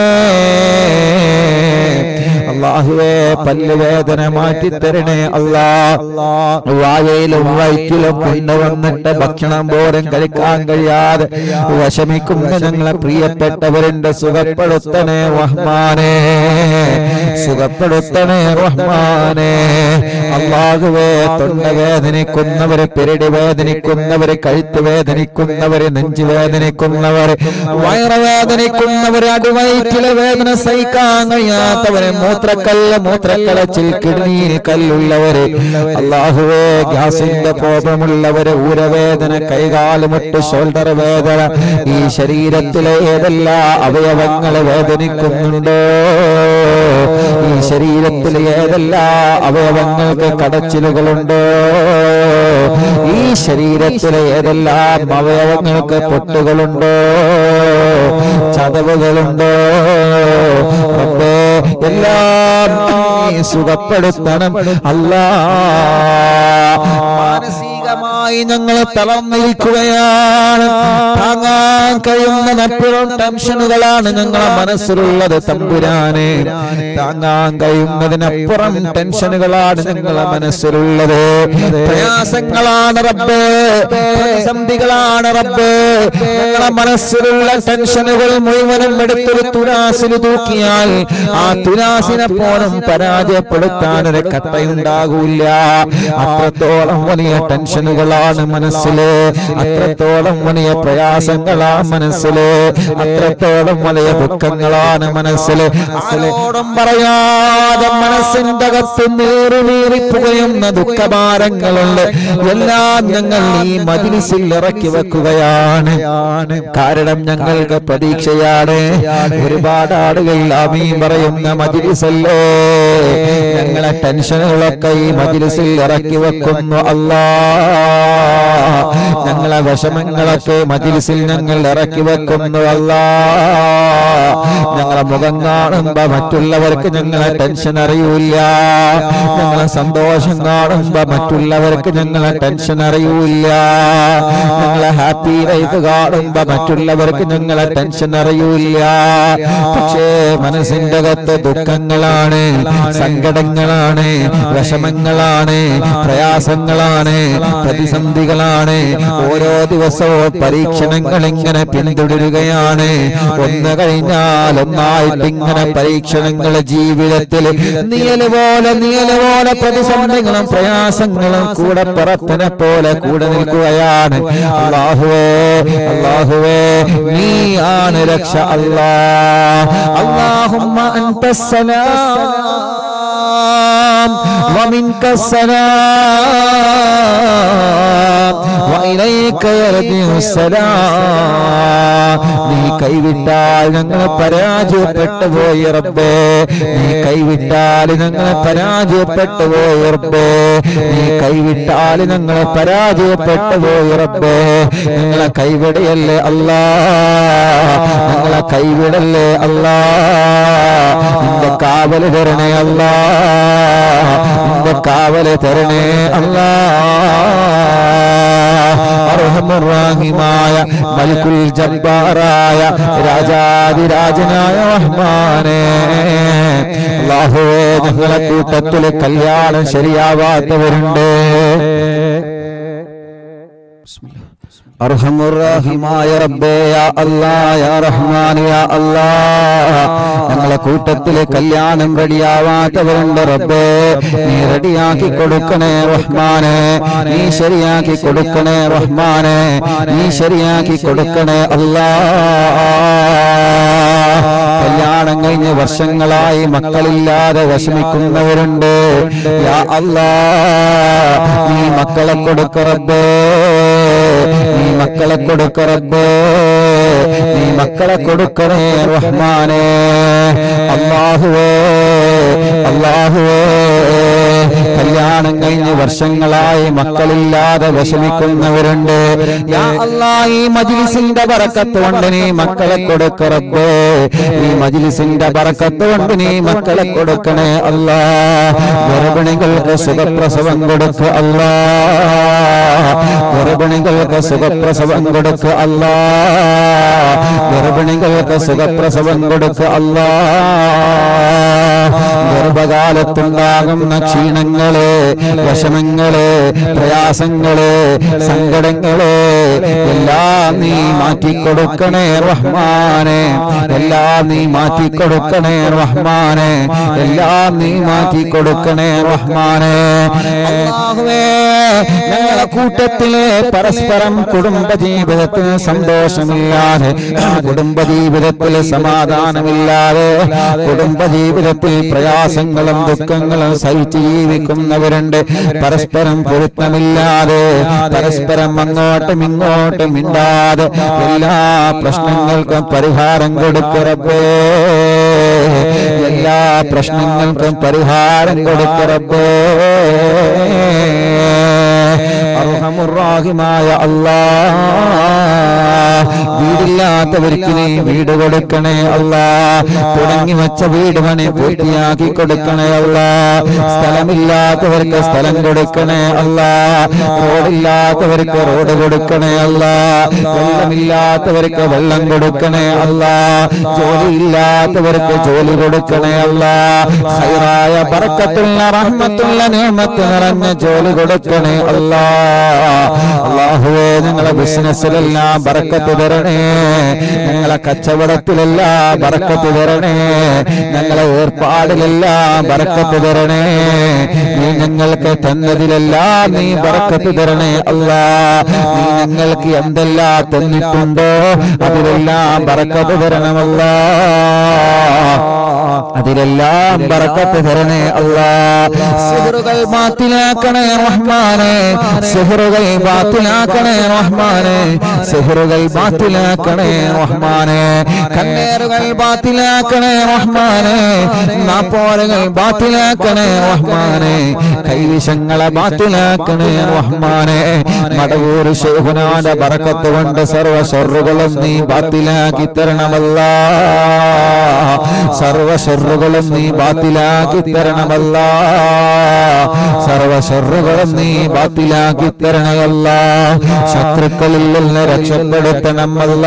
അള്ളാഹുവേ പല്ലുവേദന മാറ്റിത്തരണേ അല്ലാ വായയിലും വയറ്റിലും പുണ്ണ് വന്നിട്ട് ഭക്ഷണം പോലും കഴിക്കാൻ കഴിയാതെ വിഷമിക്കുന്ന ഞങ്ങളെ പ്രിയപ്പെട്ടവരുണ്ട് സുഖപ്പെടുത്തണേ റഹ്മാനേ സുഖപ്പെടുത്തണേ റഹ്മാനേ അള്ളാഹുവേ തൊണ്ട വേദനിക്കുന്നവര് പെരടി വേദനിക്കുന്നവര് കഴുത്ത് വേദനിക്കുന്നവര് നെഞ്ചു വേദനിക്കുന്നവര് വയറ് വേദനിക്കുന്നവര് അടിവയറ്റിലെ വേദന സഹിക്കാൻ കഴിയാത്തവര് മൂത്ര മൂത്രക്കല്ല് മൂത്രക്കളച്ചിൽ കിഡ്നിയിൽ കല്ലുള്ളവര് അള്ളാഹുവേ ഗ്യാസിന്റെ കോപമുള്ളവര് ഊരവേദന കൈകാലുമുട്ട് ഷോൾഡർ വേദന ഈ ശരീരത്തിലെ ഏതെല്ലാം അവയവങ്ങൾ വേദനിക്കുന്നുണ്ടോ ഈ ശരീരത്തിലെ ഏതെല്ലാം അവയവങ്ങൾക്ക് കടച്ചിലുകളുണ്ടോ ഈ ശരീരത്തിലെ ഏതെല്ലാം അവയവങ്ങൾക്ക് പൊട്ടുകളുണ്ടോ ചതവുകളുണ്ടോ റബ്ബേ എല്ലാം നീ സുഖപ്പെടുത്തണം അല്ലാ മാനസികമായി ഞങ്ങൾ തളർന്നിരിക്കുകയാണ് താങ്ങാൻ കഴിയുന്ന നപ്പിളും ടെൻഷനുകളാണ് ഞങ്ങളെ മനസ്സിലുള്ളത് തമ്പുരാനെ താങ്ങാൻ കഴിയുന്നതിനപ്പുറം ടെൻഷനുകളാണ് ഞങ്ങളെ മനസ്സിലുള്ളത് പ്രയാസങ്ങളാണ് റബ്ബേ പ്രതിസന്ധികളാണ് റബ്ബേ ഞങ്ങളെ മനസ്സിലുള്ള ടെൻഷനുകൾ മുഴുവനും എടുത്തൊരു തുലാസിൽ തൂക്കിയാൽ ആ തുലാസിനെ പോലും പരാജയപ്പെടുത്താൻ ഒരു കട്ടയുണ്ടാകൂല അത്രത്തോളം വലിയ ടെൻഷനുകളാണ് മനസ്സില് അത്രത്തോളം വലിയ പ്രയാസങ്ങളാ മനസ്സില് അത്രത്തോളം വലിയ ദുഃഖങ്ങളാണ് മനസ്സില് ആരോടും പറയാതെ മനസ്സിന്റെ അകത്ത് നീറി നീറിപ്പുകയുന്ന ദുഃഖഭാരങ്ങളുണ്ട് എല്ലാം ഞങ്ങൾ ഈ മജിലിസിൽ ഇറക്കി വെക്കുകയാണ് കാരണം ഞങ്ങൾക്ക് പ്രതീക്ഷയാണ് ഒരുപാട് ആളുകൾ അമീൻ പറയുന്ന മജിലിസല്ലേ ഞങ്ങളെ ടെൻഷനുകളൊക്കെ ഈ മജിലിസിൽ ഇറക്കി വെക്കുന്നു അല്ലാ ഞങ്ങളെ വിഷമങ്ങളൊക്കെ മജിലിസിൽ ഞങ്ങൾ ഇറക്കി വെക്കുന്നു അല്ലാ ഞങ്ങളെ മുഖം കാണുമ്പോ മറ്റുള്ളവർക്ക് ഞങ്ങളെ ടെൻഷൻ അറിയൂല ഞങ്ങളെ സന്തോഷം കാണുമ്പോ മറ്റുള്ളവർക്ക് ഞങ്ങളെ ടെൻഷൻ അറിയൂല ഞങ്ങളെ ഹാപ്പി ലൈഫ് കാണുമ്പോ മറ്റുള്ളവർക്ക് ഞങ്ങളെ ടെൻഷൻ അറിയൂല പക്ഷേ മനസ്സിന്റെ അകത്ത് ദുഃഖങ്ങളാണ് സങ്കടങ്ങളാണ് വിഷമങ്ങളാണ് പ്രയാസങ്ങളാണ് പ്രതിസന്ധികളാണ് ഓരോ ദിവസവും പരീക്ഷണങ്ങൾ ഇങ്ങനെ പിന്തുടരുകയാണ് ഒന്ന് കഴിഞ്ഞാൽ ഒന്നായിട്ട് ഇങ്ങനെ പരീക്ഷണങ്ങൾ ജീവിതത്തിൽ നിയല് പോലെ നിയല് പോലെ പ്രതിസന്ധികളും പ്രയാസങ്ങളും കൂടെ പുറത്തിനെ പോലെ കൂടെ നിൽക്കുകയാണ് അള്ളാഹുവേ അള്ളാഹുവേ നീ ആണ് രക്ഷ അല്ലാ അള്ളാഹുമ്മ അൻതസ്സലാം ومنك السلام وإليك يرجع السلام നീ കൈവിട്ടാൽ ഞങ്ങൾ പരാജയപ്പെട്ടു പോയി റബ്ബേ നീ കൈവിട്ടാൽ ഞങ്ങൾ പരാജയപ്പെട്ടു പോയി റബ്ബേ നീ കൈവിട്ടാൽ ഞങ്ങൾ പരാജയപ്പെട്ടു പോയി റബ്ബേ ഞങ്ങളെ കൈവിടയല്ലേ അല്ലാ ഞങ്ങളെ കൈവിടല്ലേ അല്ലാ നിന്റെ കാവല് തരണേ അല്ലാ നിന്റെ കാവല് തരണേ അല്ലാ അർഹമുറാഹിമായ മലിക്കുൽ ജബ്ബാറായ രാജാതിരാജനായ റഹ്മാനേ അല്ലാഹുവേ ഞങ്ങളെ കൂട്ടത്തില് കല്യാണം ശരിയാവാത്തവരുണ്ട് അർഹമുറാഹിമായ റബ്ബേ യാ അല്ലാ യാ റഹ്മാൻ യാ അല്ലാ ഞങ്ങളെ കൂട്ടത്തില് കല്യാണം റെഡിയാവാത്തവരുണ്ട് റബ്ബേ നീ റെഡിയാക്കി കൊടുക്കണേ റഹ്മാനെ നീ ശരിയാക്കി കൊടുക്കണേ റഹ്മാനെ നീ ശരിയാക്കി കൊടുക്കണേ അല്ലാ കല്യാണം കഴിഞ്ഞ് വർഷങ്ങളായി മക്കളില്ലാതെ വിഷമിക്കുന്നവരുണ്ട് യാ അല്ലാ നീ മക്കളെ കൊടുക്കറബേ നീ മക്കളെ കൊടുക്കറബേ നീ മക്കളെ കൊടുക്കണേ റഹ്മാനെ അള്ളാഹുവേ അള്ളാഹുവേ കല്യാണം കഴിഞ്ഞ് വർഷങ്ങളായി മക്കളില്ലാതെ വിഷമിക്കുന്നവരുണ്ട് യാ അല്ലാ ഈ മജിലിസിന്റെ ബറക്കത്ത് കൊണ്ട് നീ മക്കളെ കൊടുക്കറബേ ഈ മജിലിസിന്റെ ബറക്കത്ത് കൊണ്ട് നീ മക്കളെ കൊടുക്കണേ അല്ലാ ഗർഭിണികൾക്ക് സുഖപ്രസവം കൊടുക്ക അല്ലാ ഗർഭിണികൾക്ക് സുഖപ്രസവം കൊടുക്ക അല്ലാ ഗർഭിണികൾക്ക് സുഖപ്രസവം കൊടുക്ക അല്ലാ ഗർഭകാലത്തുണ്ടാകുന്ന ക്ഷീണങ്ങള് വിഷമങ്ങള് പ്രയാസങ്ങള് സങ്കടങ്ങള് എല്ലാം നീ മാറ്റിക്കൊടുക്കണേ റഹ്മാനെ എല്ലാം നീ മാറ്റിക്കൊടുക്കണേ റഹ്മാനെ എല്ലാം നീ മാറ്റിക്കൊടുക്കണേ റഹ്മാനെ അല്ലാഹുവേ ഞങ്ങളെ കൂട്ടത്തിലെ പരസ്പരം കുടുംബ ജീവിതത്തിൽ സന്തോഷമില്ലാതെ കുടുംബ ജീവിതത്തിൽ സമാധാനമില്ലാതെ കുടുംബ ജീവിതത്തിൽ പ്രയാസങ്ങളും ദുഃഖങ്ങളും സഹിച്ച് ജീവിക്കുന്നവരുണ്ട് പരസ്പരം പൊരുത്തമില്ലാതെ പരസ്പരം അങ്ങോട്ടും ഇങ്ങോട്ടും മിണ്ടാതെ എല്ലാ പ്രശ്നങ്ങൾക്കും പരിഹാരം കൊടുക്കുറപ്പേ എല്ലാ പ്രശ്നങ്ങൾക്കും പരിഹാരം കൊടുക്കുറപ്പേ അർഹമുറാഹിമായ അല്ലാ വീടില്ലാത്തവർക്ക് നീ വീട് കൊടുക്കണേ അല്ലാ തുടങ്ങി വെച്ച വീട് പണി പൂർത്തിയാക്കി കൊടുക്കണേ അല്ലാ സ്ഥലമില്ലാത്തവർക്ക് സ്ഥലം കൊടുക്കണേ അല്ലാ റോഡില്ലാത്തവർക്ക് റോഡ് കൊടുക്കണേ അല്ലാ വെള്ളമില്ലാത്തവർക്ക് വെള്ളം കൊടുക്കണേ അല്ലാ ജോലിയില്ലാത്തവർക്ക് ജോലി കൊടുക്കണേ അല്ലാ ഹൈറായ ബർക്കത്തുള്ള റഹ്മത്തുള്ള നിയമത്ത് നിറഞ്ഞ ജോലി കൊടുക്കണേ അല്ലാ അള്ളാഹുവേ ഞങ്ങളെ ബിസിനസ്സിലെല്ലാം ബറക്കത്ത് തരണേ ഞങ്ങളെ കച്ചവടത്തിലെല്ലാം ബറക്കത്ത് തരണേ ഞങ്ങളെ ഏർപ്പാടിലെല്ലാം ബറക്കത്ത് തരണേ നീ ഞങ്ങൾക്ക് തന്നതിലെല്ലാം നീ ബറക്കത്ത് തരണേ അല്ലാ നീ ഞങ്ങൾക്ക് എന്തെല്ലാം തന്നിട്ടുണ്ടോ അതിലെല്ലാം ബറക്കത്ത് തരണമല്ലാ അതിലെല്ലാം ബറക്കത്ത് തരണേ അല്ലാ സിഹറുകൾ ബാത്തിലാക്കണേ റഹ്മാനെ സിഹറുകൾ ബാത്തിലാക്കണേ റഹ്മാനെ സിഹറുകൾ ബാത്തിലാക്കണേ റഹ്മാനെ കണ്ണേറുകൾ ബാത്തിലാക്കണേ റഹ്മാനെ നാപ്പോരകൾ ബാത്തിലാക്കണേ റഹ്മാനെ കൈവിഷങ്ങളെ ബാത്തിലാക്കണേ റഹ്മാനെ മടവൂർ ശേഖുനാന്റെ ബറക്കത്ത് കൊണ്ട് സർവ ഷെറുകളും നീ ബാത്തിലാക്കി തരണമല്ല സർവ ഷെറുകളും നീ ബാത്തിലാക്കി തരണമല്ല സർവ ഷെറുകളും നീ ബാത്തിലാക്കി തരണമല്ല ശത്രുക്കളിൽ നിന്ന് രക്ഷപ്പെടുത്തണമല്ല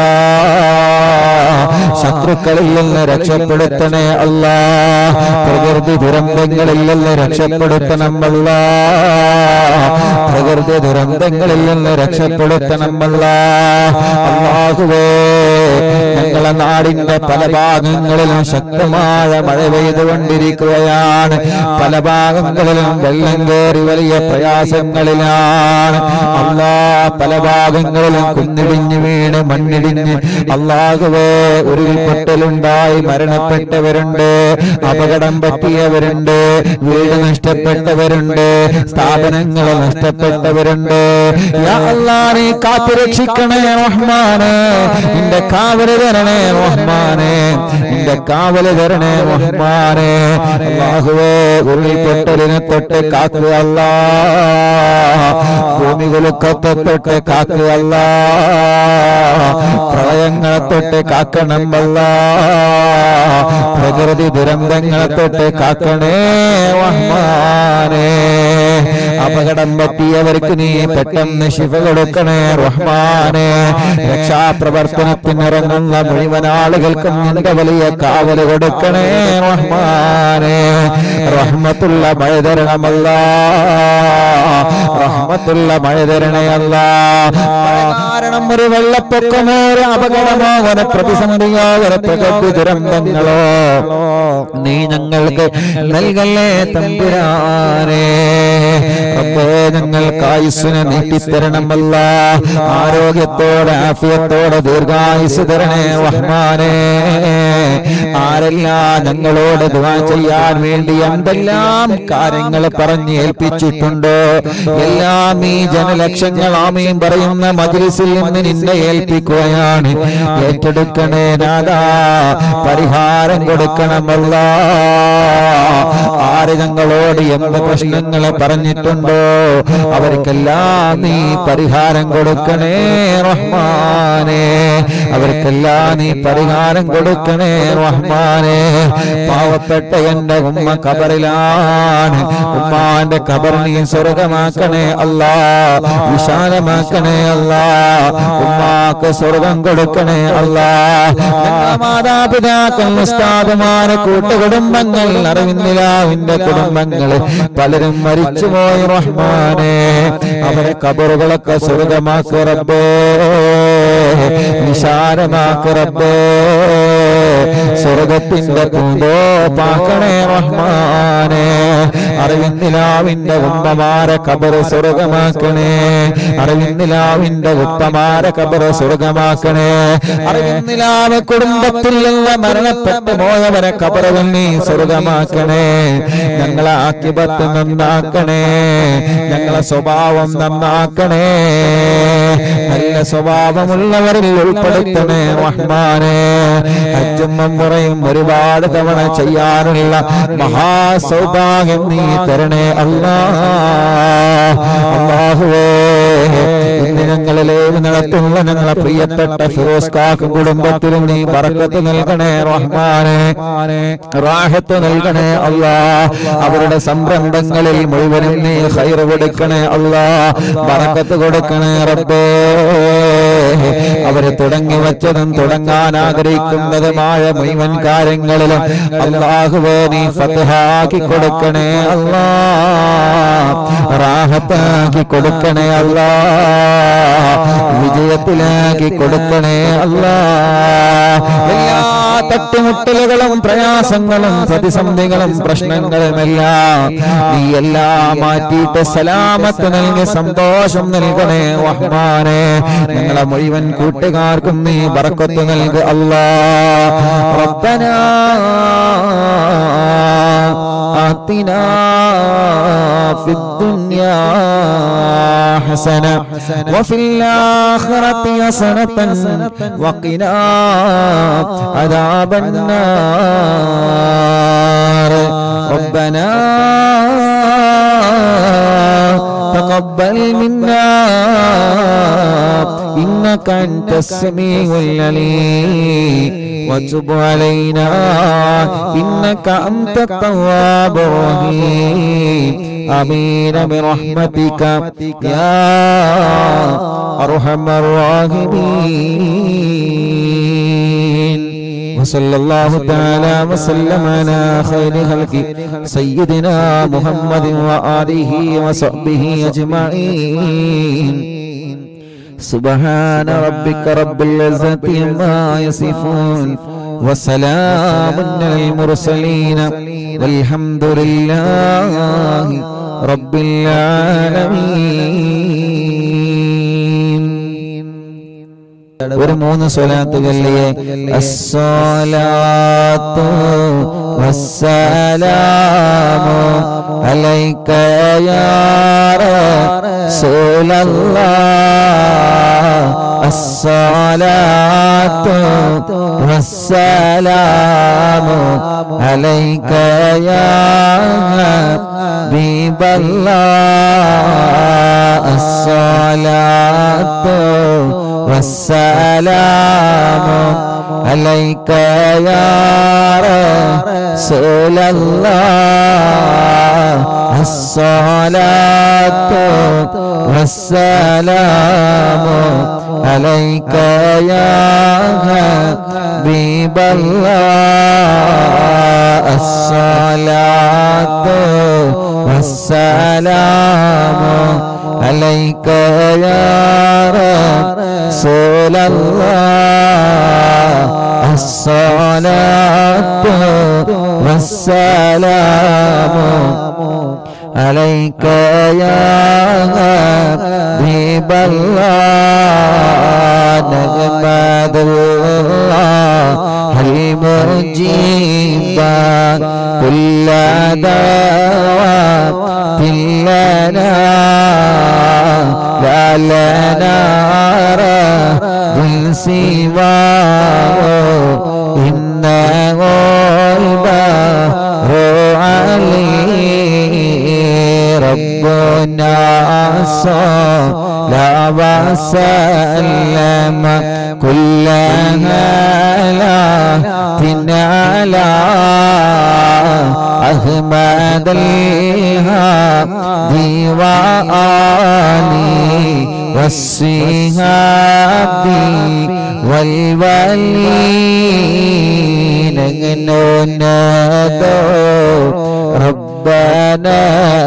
ശത്രുക്കളിൽ നിന്ന് രക്ഷപ്പെടുത്തണേ അല്ല പ്രകൃതി ദുരന്തങ്ങളിൽ നിന്ന് രക്ഷപ്പെടുത്തണമല്ല പ്രകൃതി ദുരന്തങ്ങളിൽ നിന്ന് രക്ഷപ്പെടുത്തണമല്ല അള്ളാഹുവേ ഞങ്ങളെ നാടിന്റെ പല ഭാഗങ്ങളിലും ശക്തമായ മഴ പെയ്തുകൊണ്ടിരിക്കുകയാണ് പല ഭാഗങ്ങളിലും വെള്ളം കയറി വലിയ പ്രയാസങ്ങളിലാണ് അല്ലാ പല ഭാഗങ്ങളിലും കുന്നിടിഞ്ഞ് വീണ് മണ്ണിടിഞ്ഞ് അള്ളാഹുവേ ഉരുൾപൊട്ടലുണ്ടായി മരണപ്പെട്ടവരുണ്ട് അപകടം പറ്റിയവരുണ്ട് വീട് നഷ്ടപ്പെട്ടവരുണ്ട് സ്ഥാപനങ്ങൾ നഷ്ടപ്പെട്ടവരുണ്ട് യാ അല്ലാ നീ കാത്തുരക്ഷിക്കണേ റഹ്മാനെ നിന്റെ കാവല് തരണേ റഹ്മാനെ നിന്റെ കാവല് തരണേ റഹ്മാനെ അല്ലാഹുവേ ഉരുൾപൊട്ടലിനെ തൊട്ട് കാക്കുക അല്ലാ ഭൂമി കുലുക്കത്തെ തൊട്ട് കാക്കുക അല്ലാ പ്രളയങ്ങളെ തൊട്ട് കാക്കണം അല്ല പ്രകൃതി ദുരന്തങ്ങളെ തൊട്ട് കാക്കണേ റഹ്മാനേ അപകടം പറ്റിയവർക്ക് നീ പെട്ടെന്ന് ശിവ കൊടുക്കണേ റഹ്മാനെ രക്ഷാപ്രവർത്തനത്തിനിറങ്ങുന്ന മുഴുവൻ ആളുകൾക്കും നിന്റെ വലിയ കാവല് കൊടുക്കണേ റഹ്മാനെ റഹ്മത്തുള്ള മഴ തരണമല്ല റഹ്മത്തുള്ള മഴ തരണയല്ല കാരണം ഒരു വെള്ളപ്പൊക്കമോ ഒരു അപകടമോ ഒരു പ്രതിസന്ധിയോ ഒരു പ്രകൃതി ദുരന്തങ്ങളോ നീ ഞങ്ങൾക്ക് നൽകല്ലേ തമ്പുരാനെ റബ്ബേ ഞങ്ങൾക്ക് ആയുസ്സിനെ നീട്ടിത്തരണമല്ല ആരോഗ്യത്തോടെ ആഫിയത്തോടെ ദീർഘായുസ് തരണേ റഹ്മാനെ ആരെല്ലാം ഞങ്ങളോട് ദുആ ചെയ്യാൻ വേണ്ടി എന്തെല്ലാം കാര്യങ്ങൾ പറഞ്ഞ് ഏൽപ്പിച്ചിട്ടുണ്ടോ എല്ലാം ഈ ജനലക്ഷങ്ങൾ ആമീൻ പറയുന്ന മജ്ലിസിൽ നിന്ന് നിന്നെ ഏൽപ്പിക്കുകയാണ് ഏറ്റെടുക്കണേ നാദാ പരിഹാരം കൊടുക്കണമല്ല ആര് ഞങ്ങളോട് എന്ത് പ്രശ്നങ്ങളെ പറഞ്ഞിട്ടുണ്ടോ അവർക്കെല്ലാം നീ പരിഹാരം കൊടുക്കണേ റഹ്മാനെ അവർക്കെല്ലാം നീ പരിഹാരം കൊടുക്കണേ റഹ്മാനെ പാവപ്പെട്ട എന്റെ ഉമ്മ കബറിലാണ് ഉമ്മാന്റെ കബർ നീ സ്വർഗമാക്കണേ അല്ലാ വിശാലമാക്കണേ അല്ലാ ഉമ്മാക്ക് സ്വർഗം കൊടുക്കണേ അല്ലാ ഞങ്ങളുടെ മാതാപിതാക്കൾ ഉസ്താദുമാരെ കൂട്ടുകുടുംബങ്ങൾ അറിവിന്ദിലാവിന്റെ കുടുംബങ്ങള് പലരും മരിച്ചുപോയി റഹ്മാനെ അവരെ കബറുകളൊക്കെ സ്വർഗമാക്ക് റബ്ബേ വിശാലമാക്ക് റബ്ബേ സ്വർഗത്തിന്റെ പൂന്തോ പാക്കണേ റഹ്മാനെ അറിവിന്ദിലാവിന്റെ ഉമ്മമാരെ കബറ് സ്വർഗമാക്കണേ അറിവിന്ദിലാവിന്റെ ഉപ്പമാരെ കബറ് സ്വർഗമാക്കണേ അറിവിന്ദിലാവ് കുടുംബത്തിൽ നിന്ന് മരണപ്പെട്ടു പോയവരെ കബറുകൾ നീ സ്വർഗമാക്കണേ ഞങ്ങളെ ആക്കിപത്ത് നന്നാക്കണേ ഞങ്ങളെ സ്വഭാവം നന്നാക്കണേ നല്ല സ്വഭാവമുള്ളവരിൽ ഉൾപ്പെടുത്തണേ റഹ്മാനെ ഹജ്ജും മുറയും ഒരുപാട് തവണ ചെയ്യാനുള്ള മഹാസൗഭാഗ്യം നീ തരണേ അല്ലാ അല്ലാഹുവേ ഇന്ന് ഞങ്ങളിലേക്ക് നടത്തുന്ന ഞങ്ങളെ പ്രിയപ്പെട്ട ഫിറോസ് കാക്ക് കുടുംബത്തിലും നീ ബർക്കത്ത് നൽകണേ റഹ്മാനെ റാഹത്ത് നൽകണേ അല്ലാ അവരുടെ സംരംഭങ്ങളിൽ മുഴുവനും നീ ഹൈർ കൊടുക്കണേ അല്ലാ ബറക്കത്ത് കൊടുക്കണേ റബ്ബേ അവര് തുടങ്ങി വെച്ചതും തുടങ്ങാൻ ആഗ്രഹിക്കുന്നതുമായ മുഴുവൻ കാര്യങ്ങളിലും അള്ളാഹുവേ നീ ഫതഹാക്കി കൊടുക്കണേ അല്ലാ റാഹത്താക്കി കൊടുക്കണേ അല്ലാ വിജയത്തിലാക്കി കൊടുക്കണേ അല്ലാ എല്ലാ തട്ടുമുട്ടലുകളും പ്രയാസങ്ങളും പ്രതിസന്ധികളും പ്രശ്നങ്ങളുമെല്ലാം നീ എല്ലാം മാറ്റിയിട്ട് സലാമത്ത് നൽകി സന്തോഷം നൽകണേ റഹ്മാനെ ഞങ്ങളെ മുഴുവൻ കൂട്ടുകാർക്കും നീ ബറക്കത്ത് നൽകു അല്ലാ റബ്ബനാ آتنا في الدنيا حسنة وفي الآخرة حسنة وقنا عذاب النار ربنا تقبل منا إنك أنت السميع العليم وتب علينا إنك أنت التواب الرحيم آمين برحمتك يا أرحم الراحمين وصلى الله تعالى وسلم على خير خلق سيدنا محمد وآله وصحبه أجمعين سبحان ربك رب العزة عما يصفون وسلام على المرسلين والحمد لله رب العالمين ഒരു മൂന്ന് സ്വലാത്തുകളിലെ അസ്സലാത്തു വസ്സലാമു അലൈക യാ റസൂലല്ലാഹ് അസ്സലാത്തു വസ്സലാമു അലൈക യാ ഹബീബല്ലാഹ് അസ്സലാത്തു والسلام عليك يا رسول الله الصلاة والسلام عليك يا حبيب الله الصلاة والسلام عليك يا رسول الله الصلاة والسلام عليك يا حبيب الله نحمد الله المجيب كل دعوة لنا لا لنا من سواه إنه البحر علي ربنا صلى وسلم كل هالات على أحمد الهادي وآله والصحاب والولين ننادى ربنا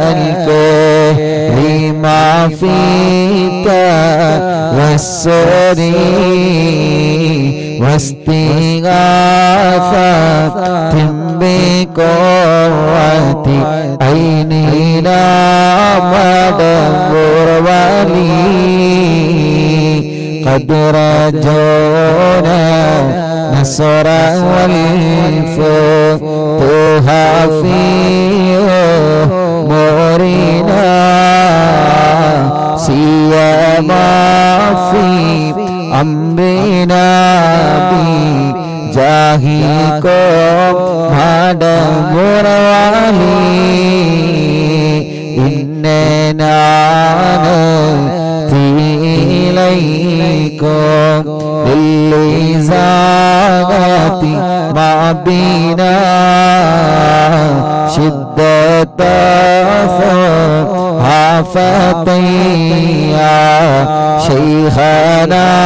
الكريم فيك والسري واستغاثة بقوة عيننا مدبر ولي قد رجونا نصر والفتوح في أمورنا سيما في أمرنا بجاهكم مدبر ولي إننا إليكم للإزالة ما بنا شدة عفتيا شيخنا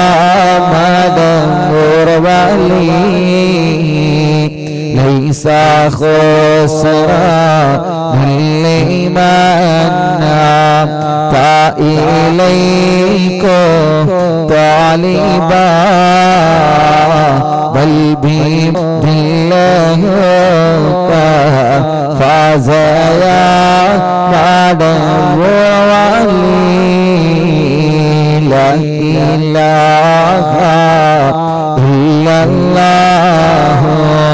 مدمر ولي ليس خسرا لمن إليكم طالبا بل بالله فاز يا بعد ولي لا إله إلا الله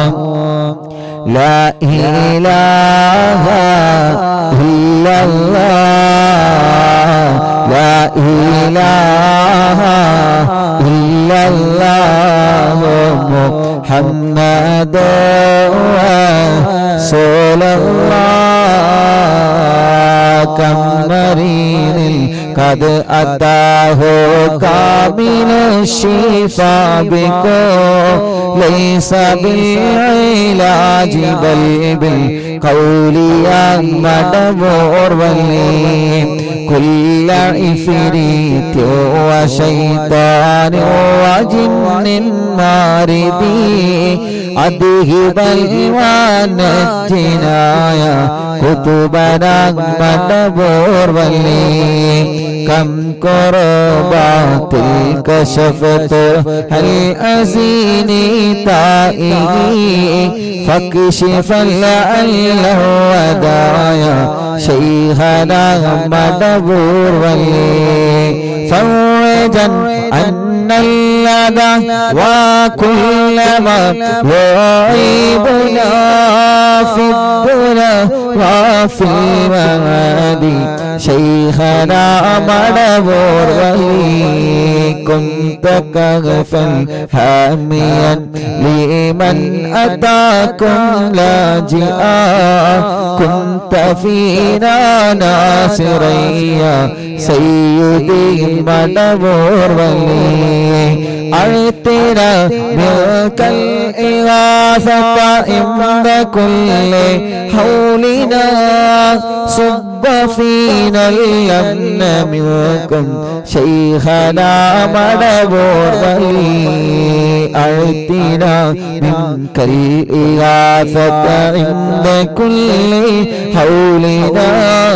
لا إله إلا الله لا إله إلا الله محمد رسول الله كم مريض قد أتاه كامل الشفاء بكم ليس بالعلاج بل بالقول يا مدبور ولي كل عفريت وشيطان وجن ماردي أذهب ونجنا يا كتبنا مدبور ولي كم كربات كشفت هل أزيني تائه فاكشف لعل ودايا شيخنا مدبور ولي فرجا أن اللدى وكل ما يعيبنا في الدنيا وفي المعاد شيخنا مدبور ولي كنت كغفا حاميا لمن أتاكم لاجئا كنت فينا ناصريا سيدي مدبور ولي أعطنا منك الإغاثة عند كل حولنا صب فينا الأمن منكم شيخنا مدبور ولي أعطنا منك الإغاثة عند كل حولنا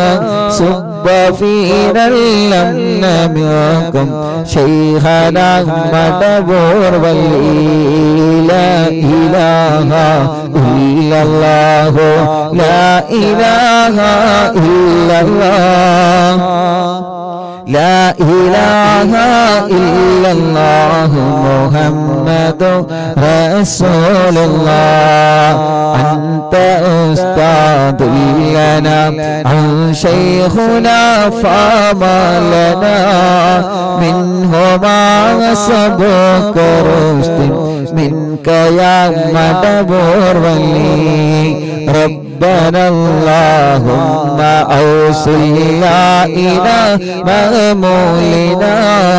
صب فينا الأمن منكم شيخنا مدبور ولي لا إله إلا الله لا إله إلا الله لا إله إلا الله محمد رسول الله أنت أستاذ لنا عن شيخنا فما لنا منه ما سبق رشد منك يا مدبور ولي ربنا اللهم أوصلنا إلى مأمولنا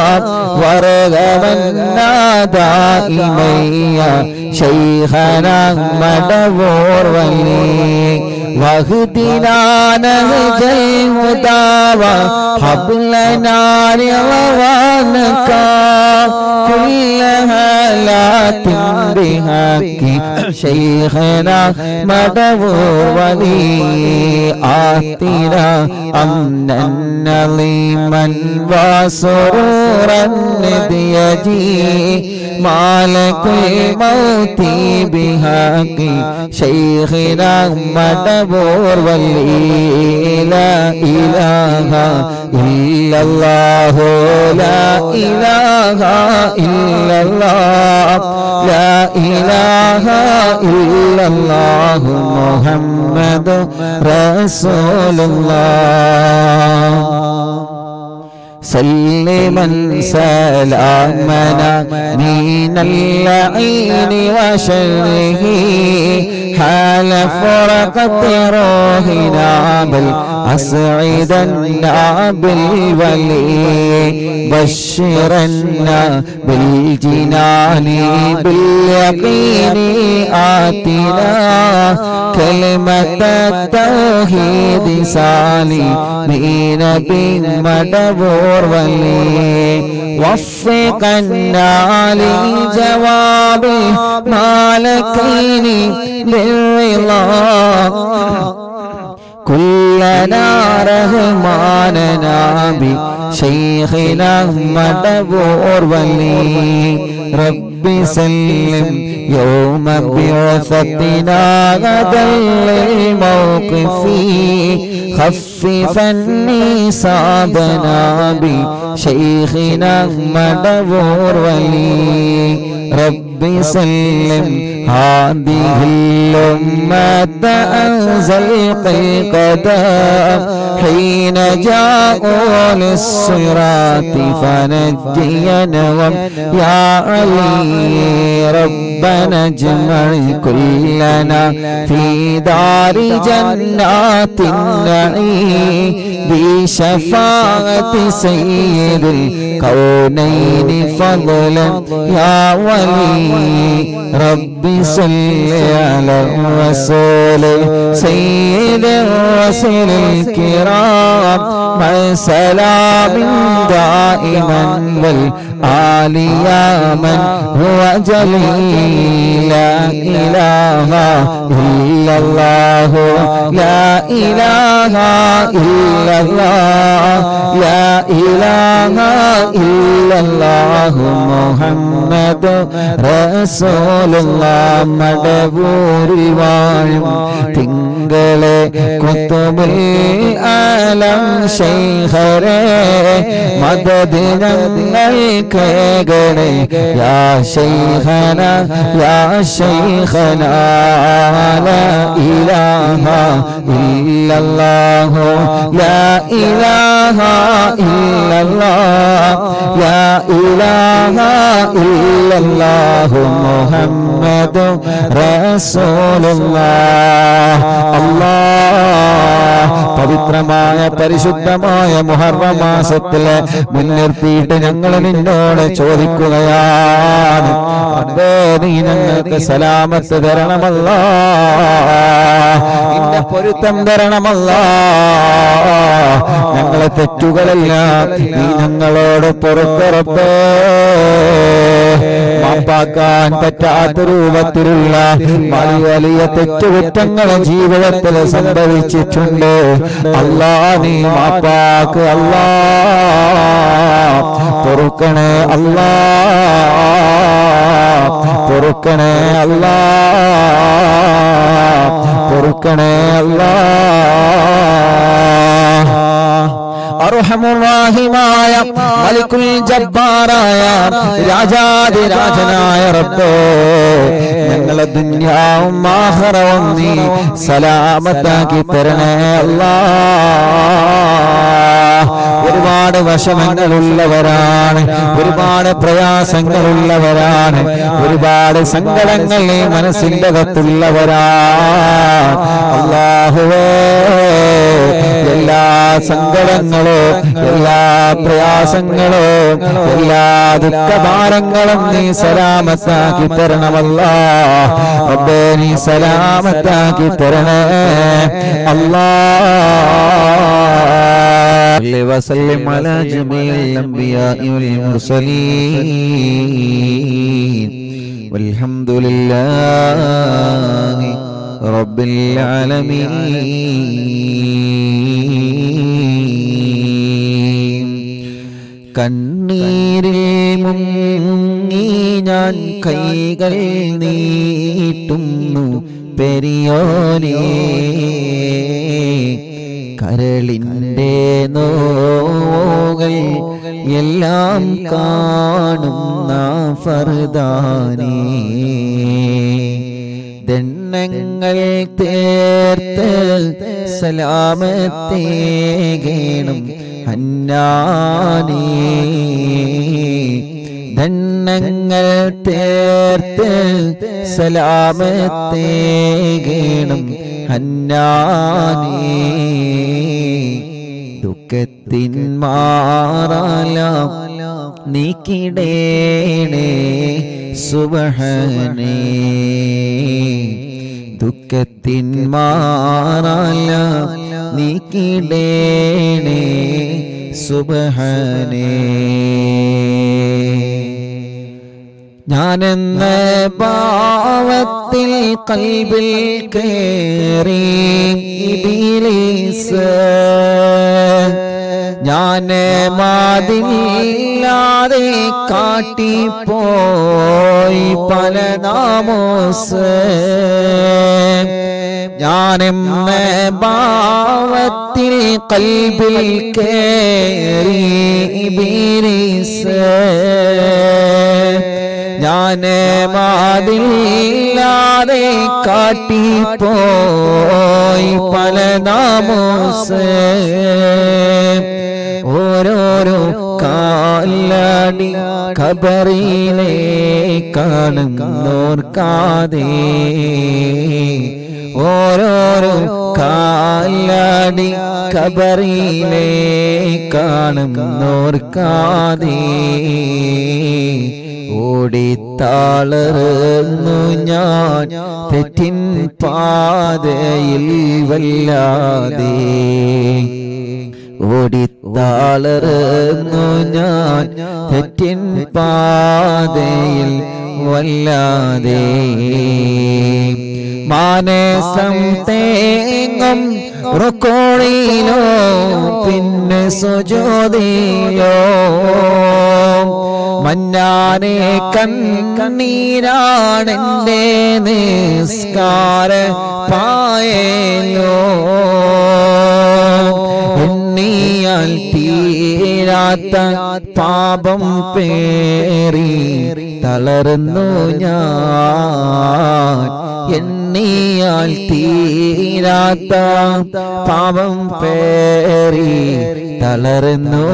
وارغمنا دائما يا شيخنا مدبور ولي واهدنا نهج الهدى وهب لنا رضوانك كل هالات بحق شيخنا مدبور ولي آتنا أمنا نظيما وسرورا يجي مالك الموت بحق شيخنا مدبور ولي لا إله إلا الله لا إله إلا الله لا إله إلا الله محمد رسول الله سلما سلامنا من اللعين وشره حال فرقة روحنا بل أسعدنا بالولي بشرنا بالجنان باليقين آتنا كلمة التوحيد سالمين بمدبور ولي وفقنا لجواب مالكين للرضا كلنا رحماننا بشيخنا مدبور ولي رب سلم يوم بعثتنا غدا للموقف خففا نصابنا بشيخنا مدبور ولي رب سلم هذه الأمة أنزل القدم حين جاءوا للصراط فنجينهم يا علي ربنا اجمع كلنا في دار جنات النعيم بشفاعة سيد الكونين فضلا يا ولي رب صل على الرسول سيد الرسل الكرام مع سلام دائما والآل يا من هو جليل لا إله إلا الله لا إله إلا الله لا إله إلا الله محمد رسول الله മടവൂരിൽ വാഴും തിങ്കളെ കുത്തുബുൽ ആലം ശൈഖരെ മദദ് ഞങ്ങൾ കേകണേ യാ ശൈഖന യാ ശൈഖന ലാ ഇലാഹ ഇല്ലല്ലാഹു ലാ ഇലാഹ ഇല്ലല്ലാഹ് ലാ ഇലാഹ ഇല്ലല്ലാഹു മുഹമ്മദ് റസൂലുള്ളാഹ് അല്ലാഹ് പവിത്രമായ പരിശുദ്ധമായ മുഹറം മാസത്തില് മുൻനിർത്തിയിട്ട് ഞങ്ങൾ നിന്നോട് ചോദിക്കുകയാണ് അതെ നീ ഞങ്ങൾക്ക് സലാമത്ത് തരണമല്ല നിന്റെ പൊരുത്തം തരണമല്ല ഞങ്ങളെ തെറ്റുകളെല്ലാം നീ ഞങ്ങളോട് പൊറുക്കറപ്പേ മാപ്പാക്കാൻ പറ്റാത്ത രൂപത്തിലുള്ള വലിയ വലിയ തെറ്റുകുറ്റങ്ങൾ ജീവിതത്തിൽ സംഭവിച്ചിട്ടുണ്ട് അല്ലാ നീ മാപ്പാക്ക് അല്ലാ പൊറുക്കണേ അല്ലാ പൊറുക്കണേ അല്ലാ പൊറുക്കണേ അല്ലാ അർഹമുറാഹിമായ മലിക്കുൽ ജബ്ബാറായ രാജാതിരാജനായ റബ്ബേ ഞങ്ങളെ ദുന്യാവും ആഖിറവും നീ സലാമത്താക്കി തരണേ അല്ലാ ഒരുപാട് വിഷമങ്ങളുള്ളവരാണ് ഒരുപാട് പ്രയാസങ്ങളുള്ളവരാണ് ഒരുപാട് സങ്കടങ്ങൾ ഈ മനസ്സിന്റെ അകത്തുള്ളവരാ അള്ളാഹുവേ എല്ലാ സങ്കടങ്ങളോ എല്ലാ പ്രയാസങ്ങളോ എല്ലാ ദുഃഖഭാരങ്ങളും നീ സലാമത്താക്കി തരണമല്ല റബ്ബേ നീ സലാമത്താക്കി തരണേ അല്ലാ وسلم على جميع الأنبياء والمرسلين والحمد لله رب العالمين കണ്ണീരിൽ മുങ്ങി ഞാൻ കൈകൾ നീട്ടുന്നു പെരിയോനേ കരളിൻ്റെ നോകൾ എല്ലാം കാണുന്ന ഫർദാനേ ദണ്ണങ്ങൾ തേർത്ത് സലാമത്തേകേണം ഹന്നാനേ ദണ്ണങ്ങൾ തേർത്ത് സലാമത്തേകേണം ഹന്നാനേ ദുഃഖത്തിൻ മാറാല നീക്കിടേണേ സുബഹനേ ദുഃഖത്തിൻ മാറാല നീക്കിടേണേ സുബഹനേ ഞാനെന്ന ഭാവത്തിൽ കൽബിൽ കേറി ഇബിലീസ് ഞാൻ മാതില്ലാതെ കാട്ടിപ്പോയി പല നാമോസ് ഞാനെന്ന ഭാവത്തിൽ കൽബിൽ കേറി ഇബിലീസ് ഞാന് മാതില്ലാതെ കാട്ടിപ്പോയി പല നാമോസ് ഓരോരോ കാലടി ഖബറിലെ കാണുന്നോർക്കാതെ ഓരോരോ കാലടി ഖബറിലെ കാണുന്നോർക്കാതെ ഓടിത്താളർന്നു ഞാൻ തെറ്റിൻ പാതയിൽ വല്ലാതെ ഓടിത്താളർന്നു ഞാൻ തെറ്റിൻ പാതയിൽ വല്ലാതെ മാനസം തേങ്ങും റുക്കോളിലോ പിന്നെ സുജോതിയിലോ മന്നാനെ കണ്ണീരാണെന്റെ നിസ്കാര പായലോ എണ്ണിയാൽ തീരാത്ത പാപം പേറി തളർന്നു ഞാൻ എണ്ണിയാൽ തീരാത്ത പാപം പേറി തളർന്നു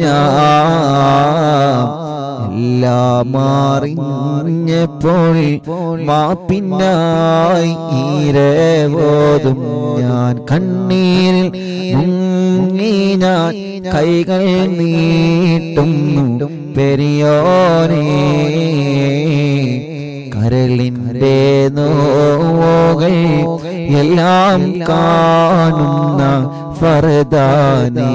ഞാൻ എല്ലാം അറിഞ്ഞപ്പോൾ മാപ്പിനായി ഈരവോതും ഞാൻ കണ്ണീരിൽ മുങ്ങി ഞാൻ കൈകൾ നീട്ടുന്നു പെരിയോനേ കരളിൻ്റെ നോകൾ എല്ലാം കാണുന്ന ഫർദാനേ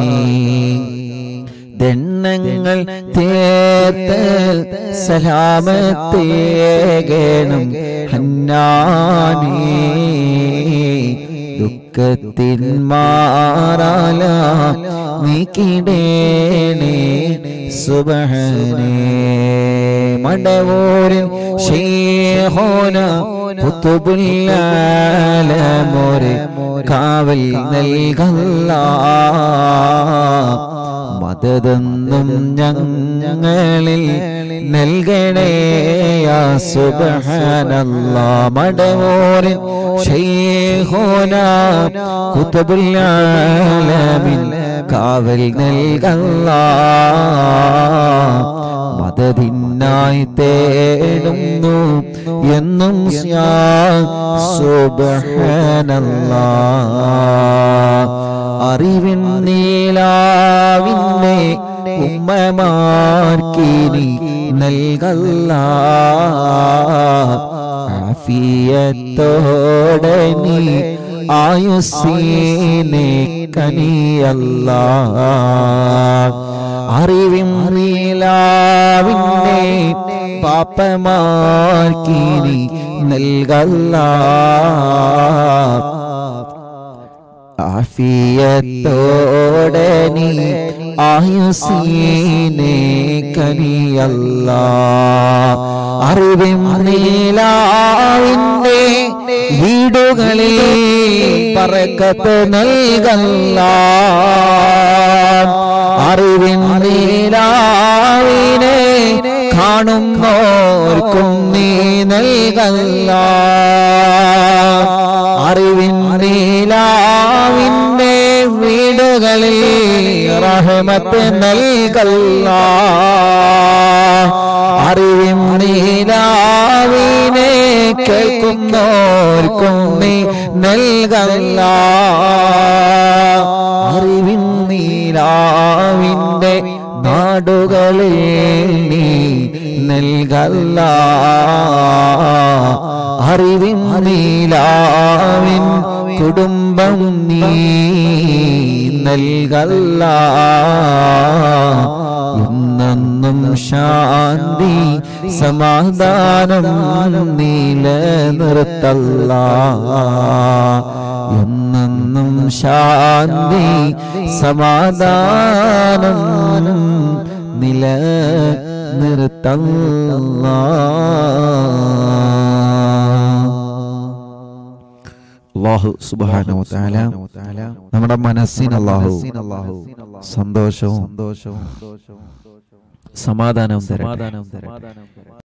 ദണ്ണങ്ങൾ തേർത്ത് സലാമത്തേകണം ഹന്നാനേ ദുഃഖത്തിൻ മാറാല നീക്കിടേണേ സുബഹനേ മടവൂരിൽ ഷേഹോന പുത്തുബുല്ലാലമോരെ കാവൽ നൽകല്ല മതതെന്നും ഞങ്ങളിൽ നൽകണേയാ സുബഹാനല്ല മടവോരിൻ ഷെയ്ഖോന കുത്തുബുൽ ആലമിൻ കാവൽ നൽകല്ല മതതിനായി തേടുന്നു എന്നും സുബഹനല്ലാ അറിവിൻ നീലാവിന്നെ ഉമ്മമാർക്കിനി നൽകല്ല ആഫിയത്തോടെ നീ ആയുസീനെ കനിയല്ല അറിവിൻ നീലാവിന്നെ പാപ്പമാർക്കിനി നൽകല്ല ആഫിയത്തോടെ നീ ആയുസീനെ കനിയല്ല അറിവിൻ നീലാവിന്റെ വീടുകളിൽ പറക്കത്ത് നൽകല്ല അറിവിൻ നീലാവിനെ കാണുന്നോർക്കും നീ നൽകല്ല അറിവിൻ നീലാവിന്റെ വീടുകളിൽ റഹമത്ത് നൽകല്ല അറിവിൻ നീലാവിനെ കേൾക്കുന്നോർക്കും നീ നൽകല്ല അറിവിൻ നീലാവിന്റെ നാടുകളിൽ നീ നൽകല്ല അറിവിൻ നീലാവിൻ കുടുംബം നീ നൽകല്ല എന്നെന്നും ശാന്തി സമാധാനം നിലനിർത്തല്ല എന്നെന്നും ശാന്തി സമാധാനം നില അള്ളാഹു സുബ്ഹാനഹു വ തആല നമ്മുടെ മനസ്സിന് അള്ളാഹു സന്തോഷവും സമാധാനവും തരട്ടെ